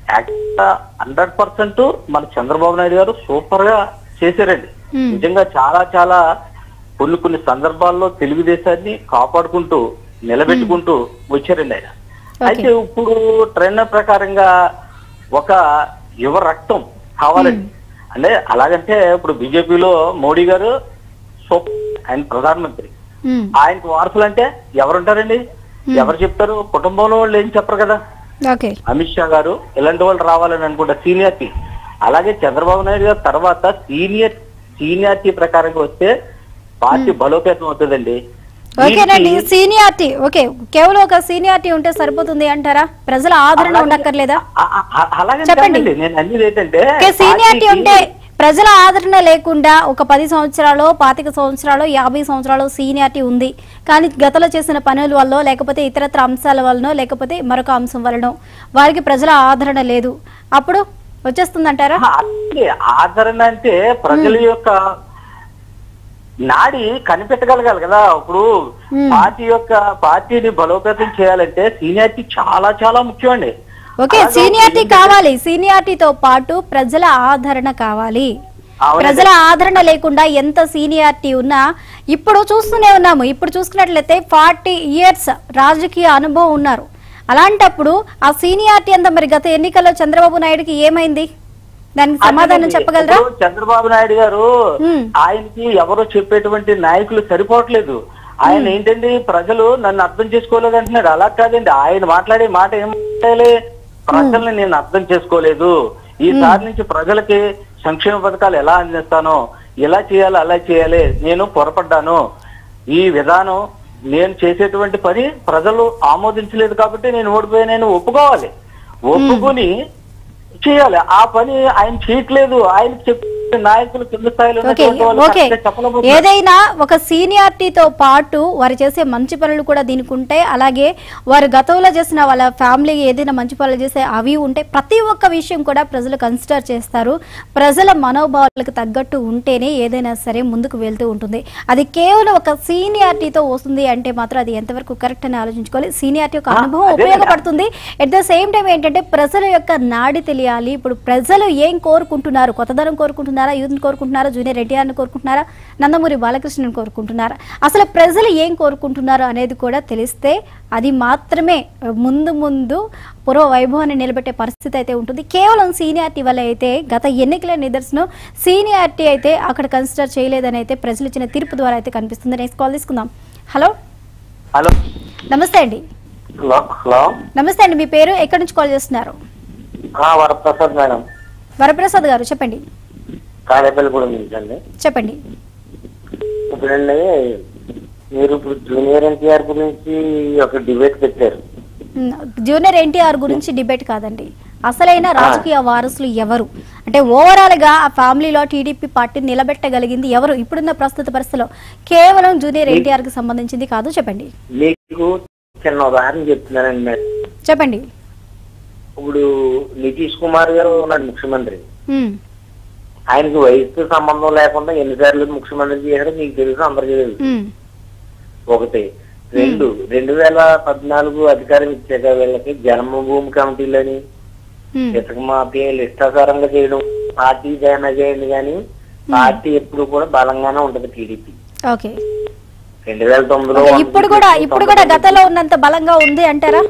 హండ్రెడ్ పర్సెంట్ మన చంద్రబాబు నాయుడు గారు సూపర్ గా చేశారండి Hmm. నిజంగా చాలా చాలా కొన్ని కొన్ని సందర్భాల్లో తెలుగుదేశాన్ని కాపాడుకుంటూ నిలబెట్టుకుంటూ వచ్చారండి ఆయన అయితే ఇప్పుడు ట్రెండ్ ప్రకారంగా ఒక యువ రక్తం కావాలండి అంటే అలాగంటే ఇప్పుడు బీజేపీలో మోడీ గారు సూపర్ ఆయన ప్రధానమంత్రి ఉమ్, ఆయనకు వారసులు అంటే ఎవరుంటారండి ఎవరు చెప్తారు కుటుంబంలో వాళ్ళు ఏం చెప్పరు కదా ఓకే అమిత్ షా గారు ఇలాంటి వాళ్ళు రావాలని అనుకుంటా సీనియారిటీ అలాగే చంద్రబాబు నాయుడు గారు తర్వాత సీనియర్ సీనియారిటీ ప్రకారంగా వస్తే పార్టీ బలోపేతం అవుతుందండి ఓకేనండి దీనికి- సీనియారిటీ ఓకే కేవలం ఒక సీనియారిటీ ఉంటే సరిపోతుంది అంటారా ప్రజల ఆదరణ ఉండక్కర్లేదా ఆ- ఆ- అలాగే చెప్పండి. కాదండి. నేను అనేది ఏంటంటే ఓకే సీనియారిటీ పార్టీకి- ఉంటే ప్రజల ఆదరణ లేకుండా ఒక పది సంవత్సరాలు పాతిక సంవత్సరాలు యాభై సంవత్సరాలు సీనియారిటీ ఉంది కానీ గతంలో చేసిన పనుల వల్ల లేకపోతే ఇతరత్ర అంశాల వలనో లేకపోతే మరొక అంశం వలనో వారికి ప్రజల ఆదరణ లేదు అప్పుడు వచ్చేస్తుందంటారా ఆ, అలాగే ఆదరణ అంటే ప్రజల యొక్క నాడి కనిపెట్టగలగాలి కదా ఇప్పుడు పార్టీ యొక్క పార్టీని బలోపేతం చేయాలంటే సీనియారిటీ చాలా చాలా ముఖ్యం అండి ఓకే అలాగే సీనియారిటీ ఏంటంటే- కావాలి సీనియారిటీతో పాటు ప్రజల ఆదరణ కావాలి అవునండి. ప్రజల ఆదరణ లేకుండా ఎంత సీనియారిటీ ఉన్నా ఇప్పుడు చూస్తూనే ఉన్నాము ఇప్పుడు చూసుకున్నట్లయితే ఫార్టీ ఇయర్స్ రాజకీయ అనుభవం ఉన్నారు అలాంటప్పుడు ఆ సీనియారిటీ అంతా మరి గత ఎన్నికల్లో చంద్రబాబు నాయుడుకి ఏమైంది దానికి సమాధానం అదేనండి. చెప్పగలరా ఇప్పుడు చంద్రబాబు నాయుడు గారు మ్మ్. ఆయనకి ఎవరో చెప్పేటువంటి నాయకులు సరిపోవట్లేదు ఆయన ఏంటండి ప్రజలు నన్ను అర్థం చేసుకోలేదు అంటున్నాడు అలా కాదండి ఆయన మాట్లాడే మాట ఏం మాట్లాడాలి ప్రజల్ని నేను అర్థం చేసుకోలేదు ఈసారి నుంచి ప్రజలకి సంక్షేమ పథకాలు ఎలా అందిస్తానో ఎలా చేయాలో అలా చేయాలి నేను పొరపడ్డాను ఈ విధానం నేను చేసేటువంటి పని ప్రజలు ఆమోదించలేదు కాబట్టి నేను ఓడిపోయానని ఒప్పుకోవాలి ఒప్పుకొని చేయాలి ఆ పని ఆయన చేయట్లేదు ఆయన చెప్ నాయకులు కింద స్థాయిలో ఓకే ఉన్నటువంటి వాళ్ళు ఓకే కరెక్ట్గా చెప్పలేకపోతున్నారు. ఏదైనా ఒక సీనియారిటీతో పాటు వారు చేసే మంచి పనులు కూడా దీనికి ఉంటాయి అలాగే వారు గతంలో చేసిన వాళ్ళ ఫ్యామిలీ ఏదైనా మంచి పనులు చేసే అవి ఉంటాయి ప్రతి ఒక్క విషయం కూడా ప్రజలు కన్సిడర్ చేస్తారు ప్రజల మనోభావాలకు తగ్గట్టు ఉంటేనే ఏదైనా సరే ముందుకు వెళ్తూ ఉంటుంది అది కేవలం ఒక సీనియారిటీతో వస్తుంది అంటే మాత్రం అది ఎంతవరకు కరెక్ట్ అని ఆలోచించుకోవాలి సీనియారిటీ యొక్క అనుభవం అదే కదా. ఉపయోగపడుతుంది ఎట్ ద సేమ్ టైం ఏంటంటే ప్రజల యొక్క నాడి తెలియాలి ఇప్పుడు ప్రజలు ఏం కోరుకుంటున్నారు కొత్తదనం కోరుకుంటున్నారా యూత్ని కోరుకుంటున్నారా జూనియర్ ఎన్టీఆర్ని కోరుకుంటున్నారా నందమూరి బాలకృష్ణని కోరుకుంటున్నారా అసలు ప్రజలు ఏం కోరుకుంటున్నారు అనేది కూడా తెలిస్తే అది మాత్రమే ముందు ముందు పూర్వ వైభవాన్ని నిలబెట్టే పరిస్థితి అయితే ఉంటుంది కేవలం సీనియారిటీ వల్ల అయితే గత ఎన్నికల నిదర్శనం సీనియారిటీ అయితే అక్కడ కన్సిడర్ చేయలేదని అయితే ప్రజలు ఇచ్చిన తీర్పు ద్వారా అయితే కనిపిస్తుంది నెక్స్ట్ కాల్ తీసుకుందాం హలో హలో నమస్తే అండి హలో హలో నమస్తే అండి మీ పేరు ఎక్కడి నుంచి కాల్ చేస్తున్నారు ఆ, వరప్రసాద్ మేడం వరప్రసాద్ గారు చెప్పండి తాడేపల్లిగూడెం నుంచి అండి చెప్పండి ఇప్పుడండి మీరు ఇప్పుడు జూనియర్ ఎన్టీఆర్ గురించి ఒక డిబేట్ పెట్టారు ఉమ్, జూనియర్ ఎన్టీఆర్ గురించి డిబేట్ కాదండి అసలైన రాజకీయ వారసులు ఎవరు అంటే ఓవరాల్ గా ఆ ఫ్యామిలీలో టీడీపీ పార్టీ నిలబెట్టగలిగింది ఎవరు ఇప్పుడున్న ప్రస్తుత పరిస్థితిలో కేవలం జూనియర్ ఎన్టీఆర్ కి సంబంధించింది కాదు చెప్పండి మీకు చిన్న ఉదాహరణ చెప్తున్నానండి మేడం చెప్పండి ఇప్పుడు నితీష్ కుమార్ గారు ఉన్నాడు ముఖ్యమంత్రి ఉమ్, ఆయనకి వయసుతో సంబంధం లేకుండా ఎన్నిసార్లు ముఖ్యమంత్రి చేశారో మీకు తెలుసు అందరికీ తెలుసు ఉమ్, ఒకటి రెండు రెండు వేల పద్నాలుగు అధికారం ఇచ్చాక వీళ్ళకి జన్మభూమి కమిటీలని ఉమ్, ఇసుక మాఫియాలు ఇష్టాసారంగా చేయడం పార్టీ జైనా చేయండి కానీ పార్టీ ఎప్పుడు కూడా బలంగానే ఉంటది టీడీపీ ఓకే రెండు వేల తొమ్మిదిలో ఓకే, ఇప్పుడు కూడా ఇప్పుడు కూడా గతంలో ఉన్నంత బలంగా ఉంది అంటారా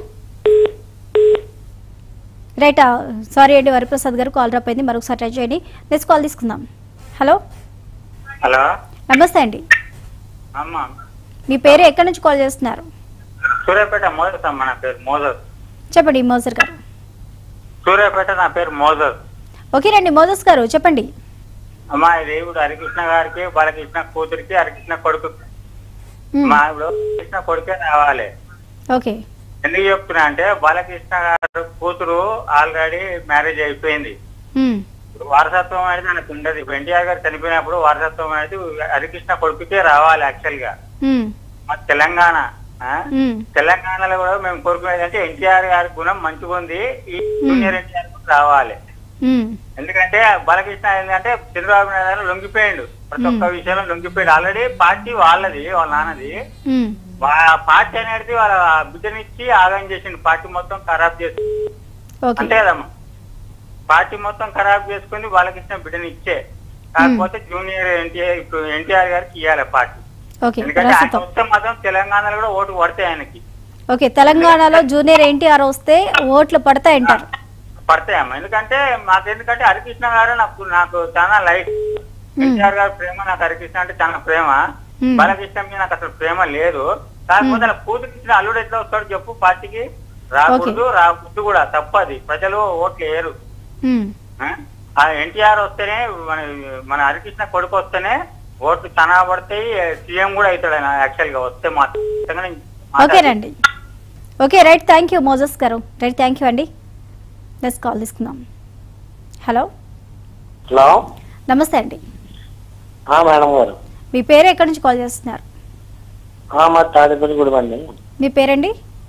రైట్ సారీ అండి వరప్రసాద్ గారు కాల్ డ్రాప్ అయింది మరొకసారి ట్రై చేయండి నెక్స్ట్ కాల్ తీసుకుందాం హలో హలో నమస్తే అండి అమ్మా మీ పేరు ఎక్కడి నుంచి కాల్ చేస్తున్నారు సూర్యాపేట మోజస్ అమ్మ నా పేరు మోజస్ చెప్పండి మోజర్ గారు సూర్యాపేట నా పేరు మోజస్ ఓకేనండి మోజస్ గారు చెప్పండి అమ్మా ఇది ఇప్పుడు హరికృష్ణ గారికి బాలకృష్ణ కూతురికి హరికృష్ణ కొడుకు మ్మ్. మా ఇప్పుడు కృష్ణ కొడుకే రావాలి ఓకే ఎందుకు చెప్తున్నా అంటే బాలకృష్ణ గారు కూతురు ఆల్రెడీ మ్యారేజ్ అయిపోయింది మ్మ్. వారసత్వం అనేది మనకు ఉండదు ఇప్పుడు ఎన్టీఆర్ గారు చనిపోయినప్పుడు వారసత్వం అనేది హరికృష్ణ కొడుకుకే రావాలి యాక్చువల్ గా మ్మ్. మా తెలంగాణ ఆ? మ్మ్. తెలంగాణలో కూడా మేము కోరుకునేది అంటే ఎన్టీఆర్ గారి గుణం మంచిగా ఉంది ఈ జూనియర్ ఎన్టీఆర్ కూడా రావాలి మ్మ్. ఎందుకంటే బాలకృష్ణ ఏంటంటే చంద్రబాబు నాయుడు గారు లొంగిపోయాడు ప్రతి ఒక్క విషయంలో లొంగిపోయాడు ఆల్రెడీ పార్టీ వాళ్ళది వాళ్ళ నాన్నది మ్మ్. వా- పార్టీ అనేది వాళ్ళ బిడ్డనిచ్చి ఆగం చేసిండు పార్టీ మొత్తం ఖరాబ్ చేసి ఓకే అంతే కదమ్మా పార్టీ మొత్తం ఖరాబ్ చేసుకుని బాలకృష్ణ బిడ్డని ఇచ్చే కాకపోతే జూనియర్ ఎన్టీఆర్ ఇప్పుడు ఎన్టీఆర్ గారికి ఇవ్వాలి పార్టీ ఓకే ఎందుకంటే ఆయన ప్రస్తుతం వస్తే మాత్రం తెలంగాణలో కూడా ఓటు పడతాయి ఆయనకి ఓకే తెలంగాణలో జూనియర్ ఎన్టీఆర్ వస్తే ఓట్లు పడతాయంటారు పడతాయమ్మా ఎందుకంటే మాకు ఎందుకంటే హరికృష్ణ గారు నాకు నాకు చాలా లైట్ ఎన్టీఆర్ గారి ప్రేమ నాకు హరికృష్ణ అంటే చాలా ప్రేమ మ్మ్. బాలకృష్ణ మీద నాకు అసలు ప్రేమ లేదు కాకపోతే నా కూతురికి ఇచ్చిన అల్లుడు ఎట్లా వస్తాడు చెప్పు పార్టీకి రాకూడదు రాకూడదు కూడా తప్పది ప్రజలు ఓట్లు వేయరు మ్మ్. ఆ? ఆ ఎన్టీఆర్ వస్తేనే మన మన హరికృష్ణ కొడుకు వస్తేనే ఓట్లు చాలా పడతాయి సీఎం కూడా అవుతాడు ఆయన యాక్చువల్ గా వస్తే మాత్రం ఓకేనండి okay right thank you Moses గారు రైట్ థ్యాంక్ యూ అండి నెక్స్ట్ కాల్ తీసుకుందాం హలో హలో నమస్తే అండి ఆ, మేడం గారు మీ పేరు ఎక్కడి నుంచి కాల్ చేస్తున్నారు ఆ, మా తాడేపల్లిగూడెం అండి మీ పేరండి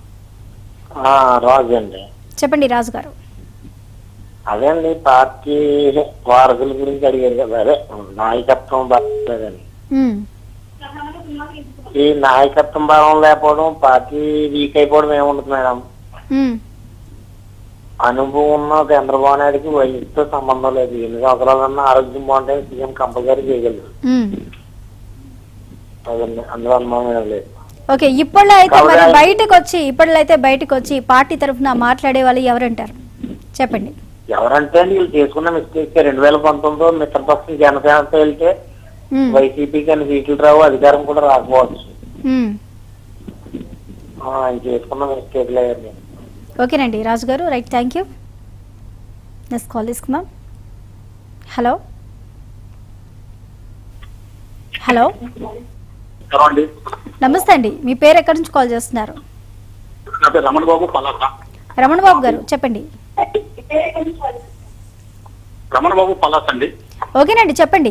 ఆ, రాజు అండి చెప్పండి రాజు గారు అదే అండి పార్టీ వారసుల గురించి అడిగారు కదా అదే నాయకత్వం బాగాలేదని మ్మ్. ఈ నాయకత్వం భావం లేకపోవడం పార్టీ వీక్ అయిపోవడం ఏముండదు మేడం మ్మ్. అనుభవం ఉన్న చంద్రబాబు నాయుడుకి వయసుతో సంబంధం లేదు ఎన్ని సంవత్సరాలన్నా ఆరోగ్యం బాగుంటే సీఎం కంపల్సరీ చేయగలరు మ్మ్. అదండి అందులో అనుభవం ఏం లేదు ఓకే ఇప్పట్లో అయితే మరి కావున- బయటకు వచ్చి ఇప్పట్లో అయితే బయటకు వచ్చి పార్టీ తరఫున మాట్లాడే వాళ్ళు ఎవరంటారు చెప్పండి ఎవరంటే వీళ్ళు చేసుకున్న మిస్టేక్ రెండు వేల పంతొమ్మిదిలో మిత్రపక్షం జనసేనతో వెళ్తే మ్మ్. వైసీపీకి అన్ని సీట్లు రావు అధికారం కూడా రాకపోవచ్చు మ్మ్. ఆ, ఆయన చేసుకున్న మిస్టేక్ లేదండి ఓకేనండి రాజు గారు right thank you next call తీసుకుందాం హలో హలో అండి నమస్తే అండి మీ పేరు ఎక్కడి నుంచి కాల్ చేస్తున్నారు నా పేరు రమణ బాబు పలాస రమణ బాబు గారు చెప్పండి రమణ బాబు పలాస్ అండి ఓకేనండి చెప్పండి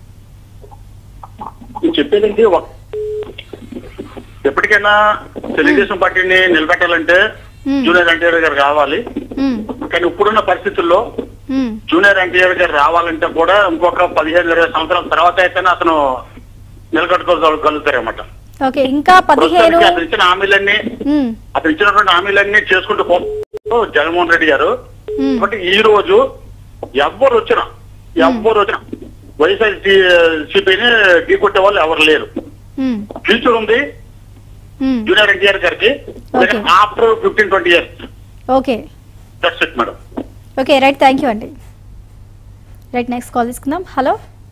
చెప్పేదండి ఒక- ఎప్పటికైనా తెలుగుదేశం పార్టీని నిలబెట్టాలంటే మ్మ్. జూనియర్ ఎన్టీఆర్ గారు రావాలి మ్మ్. కానీ ఇప్పుడున్న పరిస్థితుల్లో మ్మ్. జూనియర్ ఎన్టీఆర్ గారు రావాలంటే కూడా ఇంకొక పదిహేను ఇరవై సంవత్సరాల తర్వాత అయితేనే అతను నిలబెట్టుకోగలుగుతారన్నమాట ఓకే ఇంకా పదిహేను ప్రస్తుతానికి అతను ఇచ్చిన హామీలన్నీ మ్మ్. అతను ఇచ్చినటువంటి హామీలన్నీ చేసుకుంటూ పోతూ జగన్మోహన్ రెడ్డి గారు మ్మ్. కాబట్టి ఈ రోజు ఎవ్వరు వచ్చినా ఎవ్వరు వచ్చినా వైఎస్ఆర్సీపీని ఢీకొట్టే వాళ్ళు ఎవరు లేరు మ్మ్. ఫ్యూచర్ ఉంది మ్మ్. జూనియర్ ఎన్టీఆర్ గారికి Okay. After fifteen twenty years okay that's it madam okay right thank you అండి రైట్ నెక్స్ట్ కాల్ తీసుకుందాం హలో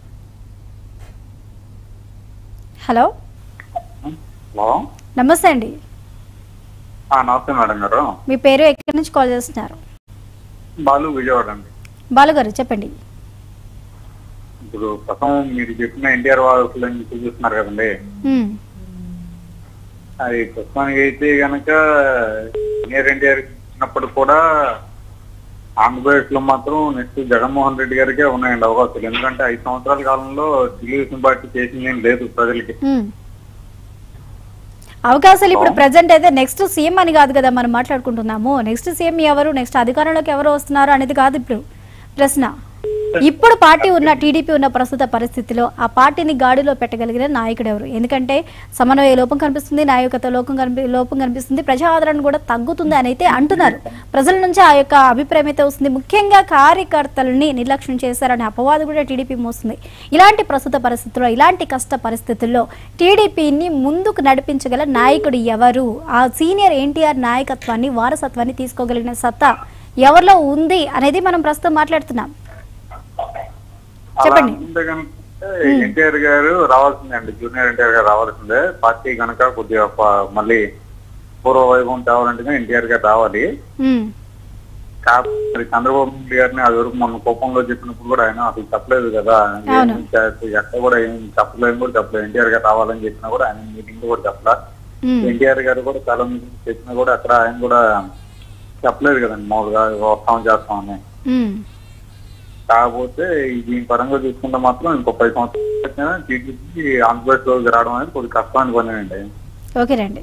హలో హలో నమస్తే అండి ఆ, నమస్తే మేడం గారు మీ పేరు ఎక్కడి నుంచి కాల్ చేస్తున్నారు బాలు విజయవాడ అండి బాలు గారు చెప్పండి ఇప్పుడు ప్రథమం మీరు చెప్పిన ఎన్టీఆర్ వారసులు అని చూపిస్తున్నారు కదండి మ్మ్. అది ప్రస్తుతానికి అయితే గనక సీనియర్ ఎన్టీఆర్ ఇచ్చినప్పుడు కూడా ఆంధ్రప్రదేశ్ లో మాత్రం నెక్స్ట్ జగన్మోహన్ రెడ్డి గారికే ఉన్నాయండి అవకాశాలు ఎందుకంటే ఐదు సంవత్సరాల కాలంలో తెలుగుదేశం పార్టీ చేసింది ఏం లేదు ప్రజలకి మ్మ్. అవకాశాలు ఇప్పుడు ప్రజెంట్ అయితే నెక్స్ట్ సీఎం అని కాదు కదా మనం మాట్లాడుకుంటున్నాము నెక్స్ట్ సీఎం ఎవరు నెక్స్ట్ అధికారంలోకి ఎవరు వస్తున్నారు అనేది కాదు ఇప్పుడు ప్రశ్న ఇప్పుడు పార్టీ ఉన్న టీడీపీ ఉన్న ప్రస్తుత పరిస్థితిలో ఆ పార్టీని గాడిలో పెట్టగలిగిన నాయకుడు ఎవరు ఎందుకంటే సమన్వయ లోపం కనిపిస్తుంది నాయకత్వ లోపం కనిపి లోపం కనిపిస్తుంది ప్రజా ఆదరణ కూడా తగ్గుతుంది అని అయితే అంటున్నారు ప్రజల నుంచి ఆ యొక్క అభిప్రాయం అయితే వస్తుంది ముఖ్యంగా కార్యకర్తలని నిర్లక్ష్యం చేశారనే అపవాదు కూడా టీడీపీ మోస్తుంది ఇలాంటి ప్రస్తుత పరిస్థితుల్లో ఇలాంటి కష్ట పరిస్థితుల్లో టీడీపీని ముందుకు నడిపించగల నాయకుడు ఎవరు ఆ సీనియర్ ఎన్టీఆర్ నాయకత్వాన్ని వారసత్వాన్ని తీసుకోగలిగిన సత్తా ఎవరిలో ఉంది అనేది మనం ప్రస్తుతం మాట్లాడుతున్నాం అలా చెప్పండి. అనుకుంటే కనుక ఎన్టీఆర్ గారు రావాల్సిందే అండి జూనియర్ ఎన్టీఆర్ గారు రావాల్సిందే పార్టీ కనుక కొద్దిగా ప- మళ్ళీ పూర్వ వైభవం తేవాలంటే ఎన్టీఆర్ గారు రావాలి మ్మ్. కాకపోతే మరి చంద్రబాబు నాయుడు గారిని అది వరకు మొన్న కోపంలో చెప్పినప్పుడు కూడా ఆయన అసలు చెప్పలేదు కదా అవును. ఏం చే- ఎక్కడ కూడా ఏం చెప్పలేదు కూడా చెప్పలేదు ఎన్టీఆర్ గారు రావాలని చెప్పినా కూడా ఆయన మీటింగ్ లో కూడా చెప్పలా మ్మ్. ఎన్టీఆర్ గారు కూడా చాలా మీటింగ్ చెప్పినా కూడా అక్కడ ఆయన కూడా చెప్పలేదు కదండి మామూలుగా వస్తాం చేస్తామని మ్మ్. కాకపోతే ఈ దీని పరంగా చూసుకుంటే మాత్రం ఇంకో పది సంవత్సరాలు టీడీపీ ఆంధ్రప్రదేశ్ లోకి రావడం అనేది కొద్దిగా కష్టమైన పని అండి ఓకేనండి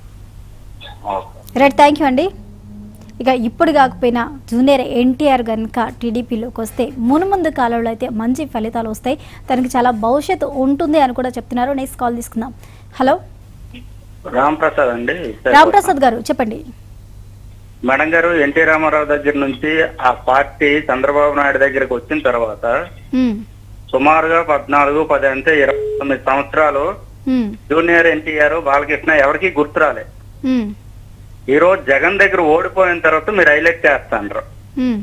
రైట్ థ్యాంక్ యూ అండి ఇక ఇప్పుడు కాకపోయినా జూనియర్ ఎన్టీఆర్ కనుక టీడీపీలోకి వస్తే మునుముందు కాలంలో అయితే మంచి ఫలితాలు వస్తాయి తనకి చాలా భవిష్యత్తు ఉంటుంది అని కూడా చెప్తున్నారు నెక్స్ట్ కాల్ తీసుకుందాం హలో రామ్ ప్రసాద్ అండి రామ్ ప్రసాద్ గారు చెప్పండి మేడం గారు ఎన్టీ రామారావు దగ్గర నుంచి ఆ పార్టీ చంద్రబాబు నాయుడు దగ్గరకు వచ్చిన తర్వాత మ్మ్. సుమారుగా పద్నాలుగు పది అంటే ఇరవై తొమ్మిది సంవత్సరాలు మ్మ్. జూనియర్ ఎన్టీఆర్ బాలకృష్ణ ఎవరికి గుర్తురాలే మ్మ్. ఈ రోజు జగన్ దగ్గర ఓడిపోయిన తర్వాత మీరు హైలైట్ చేస్తాండ్రు మ్మ్.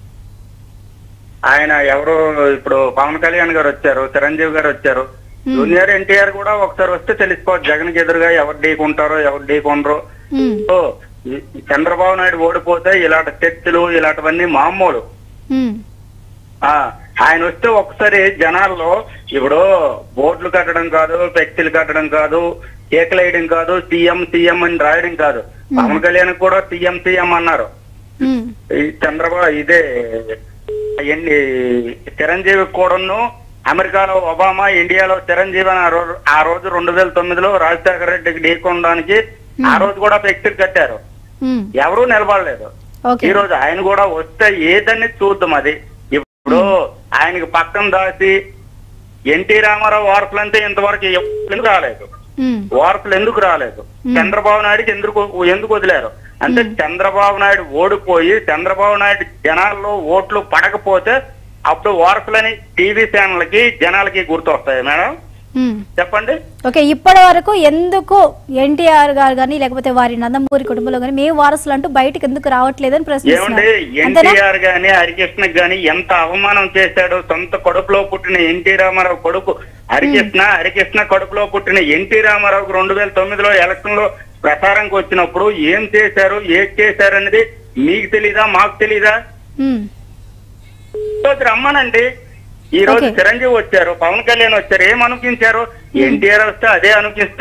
ఆయన ఎవరు ఇప్పుడు పవన్ కళ్యాణ్ గారు వచ్చారు చిరంజీవి గారు వచ్చారు జూనియర్ ఎన్టీఆర్ కూడా ఒకసారి వస్తే తెలిసిపోవచ్చు జగన్ కి ఎదురుగా ఎవరు ఢీకుంటారో ఎవరు ఢీకొనరో మ్మ్. సో ఈ- ఈ చంద్రబాబు నాయుడు ఓడిపోతే ఇలాంటి చర్చలు ఇలాంటివన్నీ మామూలు మ్మ్. ఆ ఆయన వస్తే ఒకసారి జనాల్లో ఇప్పుడు బోర్డులు కట్టడం కాదు ఫ్లెక్సీలు కట్టడం కాదు కేకలు వేయడం కాదు సీఎం సీఎం అని రాయడం కాదు పవన్ కళ్యాణ్ కూడా సీఎం సీఎం అన్నారు మ్మ్. ఈ చంద్రబాబు ఇదే ఎన్ని చిరంజీవి కూడాను అమెరికాలో ఒబామా ఇండియాలో చిరంజీవి అని ఆ రోజు ఆ రోజు రెండు వేల తొమ్మిదిలో రాజశేఖర రెడ్డికి ఢీకొనడానికి ఆ రోజు కూడా ఫ్లెక్సీలు కట్టారు మ్మ్. ఎవరూ నిలబడలేదు ఓకే ఈ రోజు ఆయన కూడా వస్తే ఏదని చూద్దాం అది ఇప్పుడు ఆయనకి పక్కన దాసి ఎన్టీ రామారావు వారసులంటే ఇంతవరకు ఎందుకు రాలేదు మ్మ్. వారసులు ఎందుకు రాలేదు Hmm. చంద్రబాబు నాయుడుకి ఎందుకు ఎందుకు వదిలారు అంటే చంద్రబాబు నాయుడు ఓడిపోయి చంద్రబాబు నాయుడు జనాల్లో ఓట్లు పడకపోతే అప్పుడు వారసులని టీవీ ఛానల్కి జనాలకి గుర్తొస్తాయి మేడం మ్మ్. చెప్పండి ఓకే ఇప్పటి వరకు ఎందుకు ఎన్టీఆర్ గారు కానీ లేకపోతే వారి నందమూరి కుటుంబంలో కానీ మేము వారసులు అంటూ బయటకు ఎందుకు రావట్లేదని ఏమండి ప్రశ్నిస్తున్నారు అంతేనా ఎన్టీఆర్ గాని హరికృష్ణకి గాని ఎంత అవమానం చేశాడు సొంత కడుపులో పుట్టిన ఎన్టీ రామారావు కొడుకు హరికృష్ణ హరికృష్ణ కడుపులో పుట్టిన ఎన్టీ రామారావుకు రెండు వేల తొమ్మిదిలో ఎలక్షన్ లో ప్రచారంకి వచ్చినప్పుడు ఏం చేశారు ఏం చేశారు అనేది మీకు తెలీదా మాకు తెలీదా మ్మ్. ఈ రోజు రమ్మనండి ఈ రోజు Okay. చిరంజీవి వచ్చారు పవన్ కళ్యాణ్ వచ్చారు ఏం అనుకించారు ఎన్టీఆర్ వస్తే అదే అనుకిస్తారు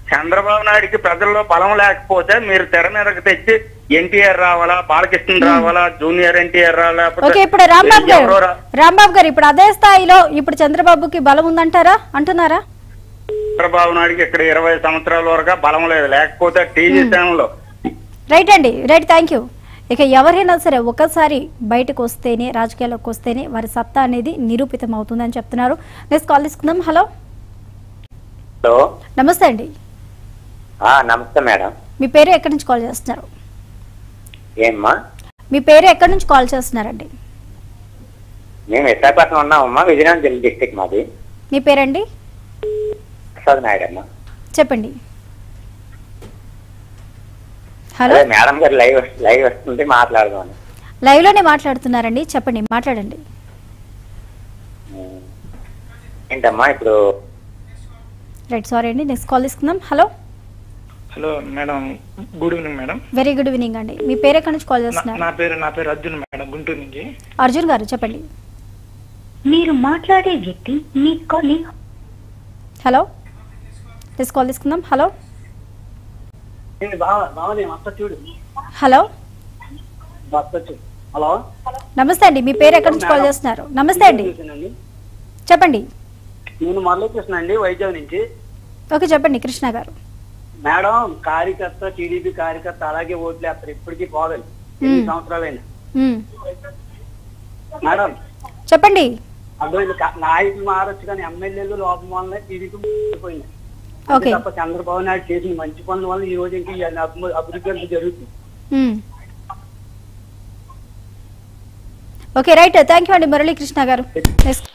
చంద్రబాబు నాయుడికి ప్రజల్లో బలం లేకపోతే మీరు తెర మీదకి తెచ్చి ఎన్టీఆర్ రావాలా బాలకృష్ణ రావాలా జూనియర్ ఎన్టీఆర్ రావాలా ఓకే ఇప్పుడు రాంబాబు గారు ఎవరో రా- రాంబాబు గారు ఇప్పుడు అదే స్థాయిలో ఇప్పుడు చంద్రబాబుకి బలం ఉందంటారా అంటున్నారా చంద్రబాబు నాయుడికి ఇక్కడ ఇరవై సంవత్సరాల వరకు బలం లేదు లేకపోతే టీవీ ఛానల్లో రైట్ అండి రైట్ థ్యాంక్ యూ ఇక ఎవరైనా సరే ఒకసారి బయటకు వస్తేనే రాజకీయాల్లోకి వస్తేనే వారి సత్తా అనేది నిరూపితం అవుతుందని చెప్తున్నారు నెక్స్ట్ కాల్ తీసుకుందాం హలో హలో నమస్తే అండి ఆ, నమస్తే మేడం మీ పేరు ఎక్కడి నుంచి కాల్ చేస్తున్నారు ఏమ్మా మీ పేరు ఎక్కడి నుంచి కాల్ చేస్తున్నారండి మేము విశాఖపట్నం ఉన్నామమ్మా విజయనగరం జిల్లా డిస్టిక్ మాది మీ పేరండి ప్రసాద్ నాయుడు అమ్మా చెప్పండి హలో అదే మేడం గారు లైవ్ లైవ్ వస్తుంటే మాట్లాడదాం లైవ్ లోనే మాట్లాడుతున్నారండి చెప్పండి మాట్లాడండి ఏంటమ్మా ఇప్పుడు రైట్ సారీ అండి నెక్స్ట్ కాల్ తీసుకుందాం hello hello madam good evening madam very good evening అండి మీ పేరు ఎక్కడి నుంచి కాల్ నా- చేస్తున్నారు నా పేరు నా పేరు అర్జున్ మేడం గుంటూరు నుంచి అర్జున్ గారు చెప్పండి మీరు మాట్లాడే వ్యక్తి మీ కొలీగ్ హలో నెక్స్ట్ కాల్ తీసుకుందాం హలో బావా బావనే మస్త చూడు హలో మస్త చూడు హలో నమస్తే అండి మీ పేరు ఎక్కడి నుంచి కాల్ చేస్తున్నారు నమస్తే అండి అండి చెప్పండి నేను మురళీకృష్ణ అండి వైజాగ్ నుంచి ఓకే చెప్పండి కృష్ణ గారు మేడం కార్యకర్త టీడీపీ కార్యకర్త అలాగే ఓట్లు వేస్తారు ఇప్పటికీ పోగలి ఎన్ని మ్మ్. సంవత్సరాలైనా మ్మ్. మేడం చెప్పండి అర్థమైంది కా- నాయకులు మారొచ్చు కానీ ఎమ్మెల్యేలు లోపం వల్ల టీడీపీ పోయింది ఓకే. తప్ప చంద్రబాబు నాయుడు చేసిన మంచి పనుల వల్ల ఈ రోజు ఇంకా ఈ అభివృ- అభివృద్ధి అంతా జరుగుతుంది మ్మ్. ఓకే రైట్ థ్యాంక్ యూ అండి మురళీకృష్ణ గారు నెక్స్ట్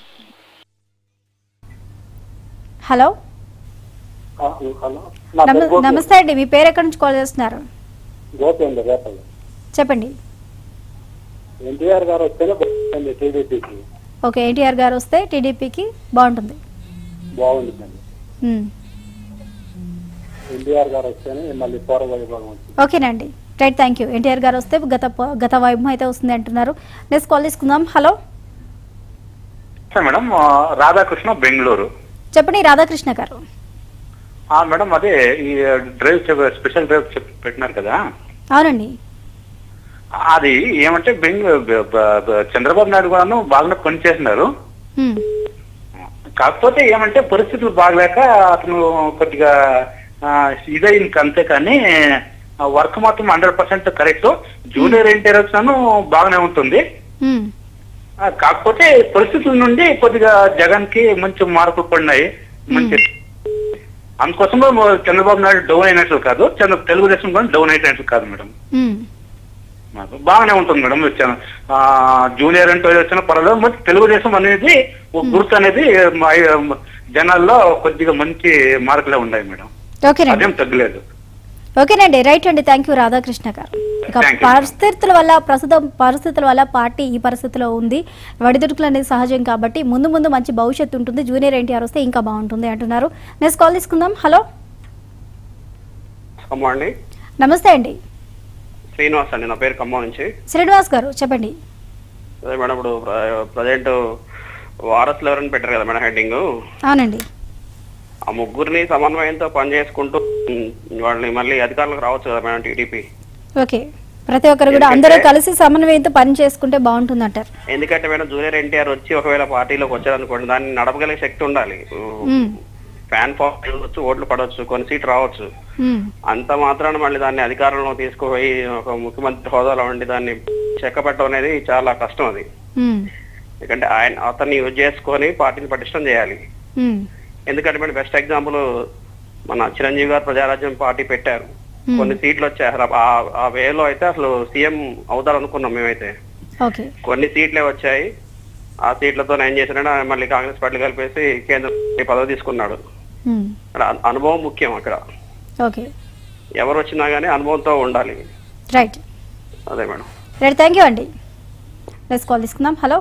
హలో హలో నమ- నమస్తే అండి మీ పేరు ఎక్కడి నుంచి కాల్ చేస్తున్నారు గోపి అండి రేపల్లి చెప్పండి ఎన్టీఆర్ గారు వస్తేనే బాగుంటుంది టీడీపీకి ఓకే ఎన్టీఆర్ గారు వస్తే టీడీపీకి బాగుంటుంది బాగుంటుందండి మ్మ్. ఎన్టీఆర్ గారు వస్తేనే మళ్ళీ పూర్వ వైభవం వచ్చింది ఓకేనండి రైట్ థ్యాంక్ యూ ఎన్టీఆర్ గారు వస్తే గత ప- గత వైభవం అయితే వస్తుంది అంటున్నారు నెక్స్ట్ కాల్ తీసుకుందాం హలో సార్ మేడం ఆ, రాధాకృష్ణ బెంగళూరు చెప్పండి రాధాకృష్ణ గారు ఆ, మేడం అదే ఈ డ్రైవ్ చెప్- స్పెషల్ డ్రైవ్ చెప్- పెట్టినారు కదా అవునండి అది ఏమంటే బెంగళూరు బ- బ- బ- చంద్రబాబు నాయుడు కూడాను బాగానే పనిచేస్తున్నారు మ్మ్. కాకపోతే ఏమంటే పరిస్థితులు బాగలేక అతను కొద్దిగా ఆ, ఇదైంది అంతే కానీ వర్క్ మాత్రం hundred percent correct junior NTR వచ్చినాను బాగానే ఉంటుంది మ్మ్. ఆ, కాకపోతే పరిస్థితుల నుండి కొద్దిగా జగన్ కి మంచి మార్పులు పడినాయి మంచి అందుకోసం చంద్రబాబు నాయుడు డౌన్ అయినట్లు కాదు చంద్ర తెలుగుదేశం కూడా డౌన్ అయినట్లు కాదు మేడం మ్మ్. మాకు బాగానే ఉంటుంది మేడం వచ్చాను ఆ, జూనియర్ అంటే వచ్చిన పర్వాలేదు మరి తెలుగుదేశం అనేది ఒక గుర్తు అనేది మా- జనాల్లో కొద్దిగా మంచి మార్కులే ఉన్నాయి మేడం ఓకేనండి అదేం తగ్గలేదు ఓకేనండి రైట్ అండి థ్యాంక్ యూ రాధాకృష్ణ గారు ఇక Thank you. పరిస్థితుల వల్ల ప్రస్తుతం పరిస్థితుల వల్ల పార్టీ ఈ పరిస్థితిలో ఉంది వడిదుడుకులు అనేది సహజం కాబట్టి ముందు ముందు మంచి భవిష్యత్తు ఉంటుంది జూనియర్ ఎన్టీఆర్ వస్తే ఇంకా బాగుంటుంది అంటున్నారు నెక్స్ట్ కాల్ తీసుకుందాం హలో ఖమ్మం అండి నమస్తే అండి శ్రీనివాస్ అండి నా పేరు ఖమ్మం నుంచి శ్రీనివాస్ గారు చెప్పండి అదే మేడం ఇప్పుడు ప్రజెంట్ వారసులు ఎవరైనా పెట్టారు కదా మేడం హెడ్డింగ్ అవునండి ఆ ముగ్గురిని సమన్వయంతో పనిచేసుకుంటూ ఉమ్, వాళ్ళని మళ్ళీ అధికారులకు రావచ్చు కదా మేడం టీడీపీ ఓకే ప్రతి ఒక్కరు కూడా అందరూ కలిసి సమన్వయంతో పని చేసుకుంటే బాగుంటుంది అంటారు ఎందుకంటే మేడం జూనియర్ ఎన్టీఆర్ వచ్చి ఒకవేళ పార్టీలోకి వచ్చారనుకోండి దాన్ని నడపగలిగే శక్తి ఉండాలి మ్మ్. ఫ్యాన్ ఫాలోయింగ్ వచ్చు ఓట్లు పడవచ్చు కొన్ని సీట్లు రావచ్చు మ్మ్. అంత మాత్రాన మళ్ళీ దాన్ని అధికారంలో తీసుకుపోయి ఒక ముఖ్యమంత్రి హోదాలో ఉండి దాన్ని చెక్కపెట్టడం అనేది చాలా కష్టం అది మ్మ్. ఎందుకంటే ఆయన అతన్ని యూజ్ చేసుకొని పార్టీని పటిష్టం చేయాలి మ్మ్. ఎందుకంటే మేడం బెస్ట్ ఎగ్జాంపుల్ మన చిరంజీవి గారు ప్రజారాజ్యం పార్టీ పెట్టారు మ్మ్. కొన్ని సీట్లు వచ్చాయి అసలు ఆ- ఆ వేలో అయితే అసలు సీఎం అవుతారనుకున్నాం మేమైతే ఓకే కొన్ని సీట్లే వచ్చాయి ఆ సీట్లతో ఏం చేశాడంటే ఆయన మళ్ళీ కాంగ్రెస్ పార్టీ కలిపేసి కేంద్ర పదవి తీసుకున్నాడు మ్మ్. అక్కడ అను- అనుభవం ముఖ్యం అక్కడ ఓకే ఎవరు వచ్చినా గానీ అనుభవంతో ఉండాలి రైట్ అదే మేడం రైట్ థ్యాంక్ యూ అండి నెక్స్ట్ కాల్ తీసుకుందాం హలో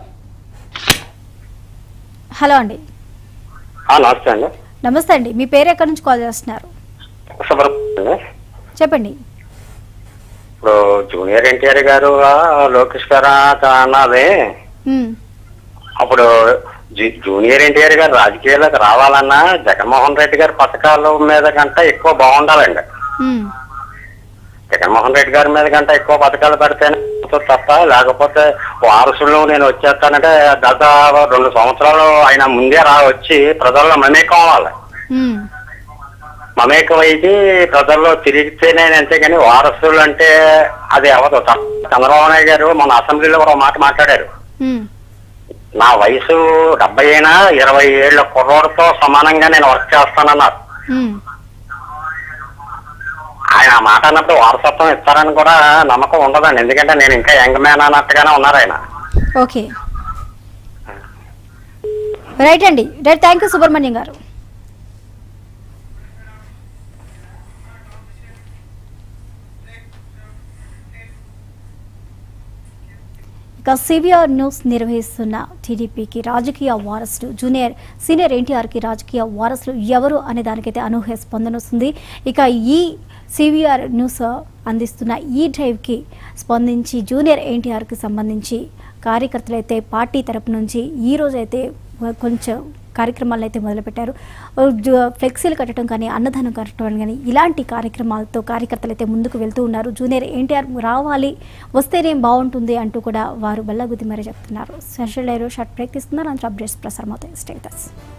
హలో అండి నమస్తే అండి నమస్తే అండి మీ పేరు ఎక్కడి నుంచి కాల్ చేస్తున్నారు సుబ్రహ్మణ్యం అండి. చెప్పండి ఇప్పుడు జూనియర్ ఎన్టీఆర్ గారు ఆ, లోకేష్ గారు ఆ, అన్నది మ్మ్. అప్పుడు జూ- జూనియర్ ఎన్టీఆర్ గారు రాజకీయాలకు రావాలన్నా జగన్మోహన్ రెడ్డి గారి పథకాల మీద కంటే ఎక్కువ బాగుండాలండి ఉమ్, జగన్మోహన్ రెడ్డి గారి మీద కంటే ఎక్కువ పథకాలు పెడితేనే అవుతుంది తప్ప లేకపోతే వారసులు నేను వచ్చేస్తానంటే గత రెండు సంవత్సరాలు ఆయన ముందే రా వచ్చి ప్రజల్లో మమేకం అవ్వాలి ఉమ్, మమేకం అయితే ప్రజల్లో తిరిగితేనే అంతేగాని వారసులు అంటే అది అవ్వదు త- చంద్రబాబు నాయుడు గారు మన అసెంబ్లీలో కూడా ఒక మాట మాట్లాడారు ఉమ్, నా వయసు డెబ్బై అయినా ఇరవై ఏళ్ల కుర్రోడితో సమానంగా నేను వర్క్ చేస్తానన్నారు ఉమ్. ఆయన ఆ మాట అన్నప్పుడు వారసత్వం ఇస్తారని కూడా నమ్మకం ఉండదండి ఎందుకంటే నేను ఇంకా యంగ్ మ్యాన్ అన్నట్టుగానే ఉన్నారు ఆయన ఓకే రైట్ అండి రైట్ థ్యాంక్ యూ సుబ్రహ్మణ్యం గారు ఇక సివిఆర్ న్యూస్ నిర్వహిస్తున్న టీడీపీకి రాజకీయ వారసులు జూనియర్ సీనియర్ ఎన్టీఆర్కి రాజకీయ వారసులు ఎవరు అనే దానికైతే అనూహ్య స్పందన వస్తుంది ఇక ఈ సివిఆర్ న్యూస్ అందిస్తున్న ఈ డ్రైవ్కి స్పందించి జూనియర్ ఎన్టీఆర్కి సంబంధించి కార్యకర్తలు అయితే పార్టీ తరపు నుంచి ఈ రోజైతే కొంచెం కార్యక్రమాలు అయితే మొదలుపెట్టారు జు- ఫ్లెక్సీలు కట్టడం కానీ అన్నదానం కట్టడం కానీ ఇలాంటి కార్యక్రమాలతో కార్యకర్తలు అయితే ముందుకు వెళ్తూ ఉన్నారు జూనియర్ ఎన్టీఆర్ రావాలి వస్తేనేం బాగుంటుంది అంటూ కూడా వారు బల్లగుద్ది మరీ చెప్తున్నారు స్పెషల్ డైరో షార్ట్ బ్రేక్ తీసుకున్నారు అంత అప్డేట్స్ ప్రసారం అవుతాయి స్టేటస్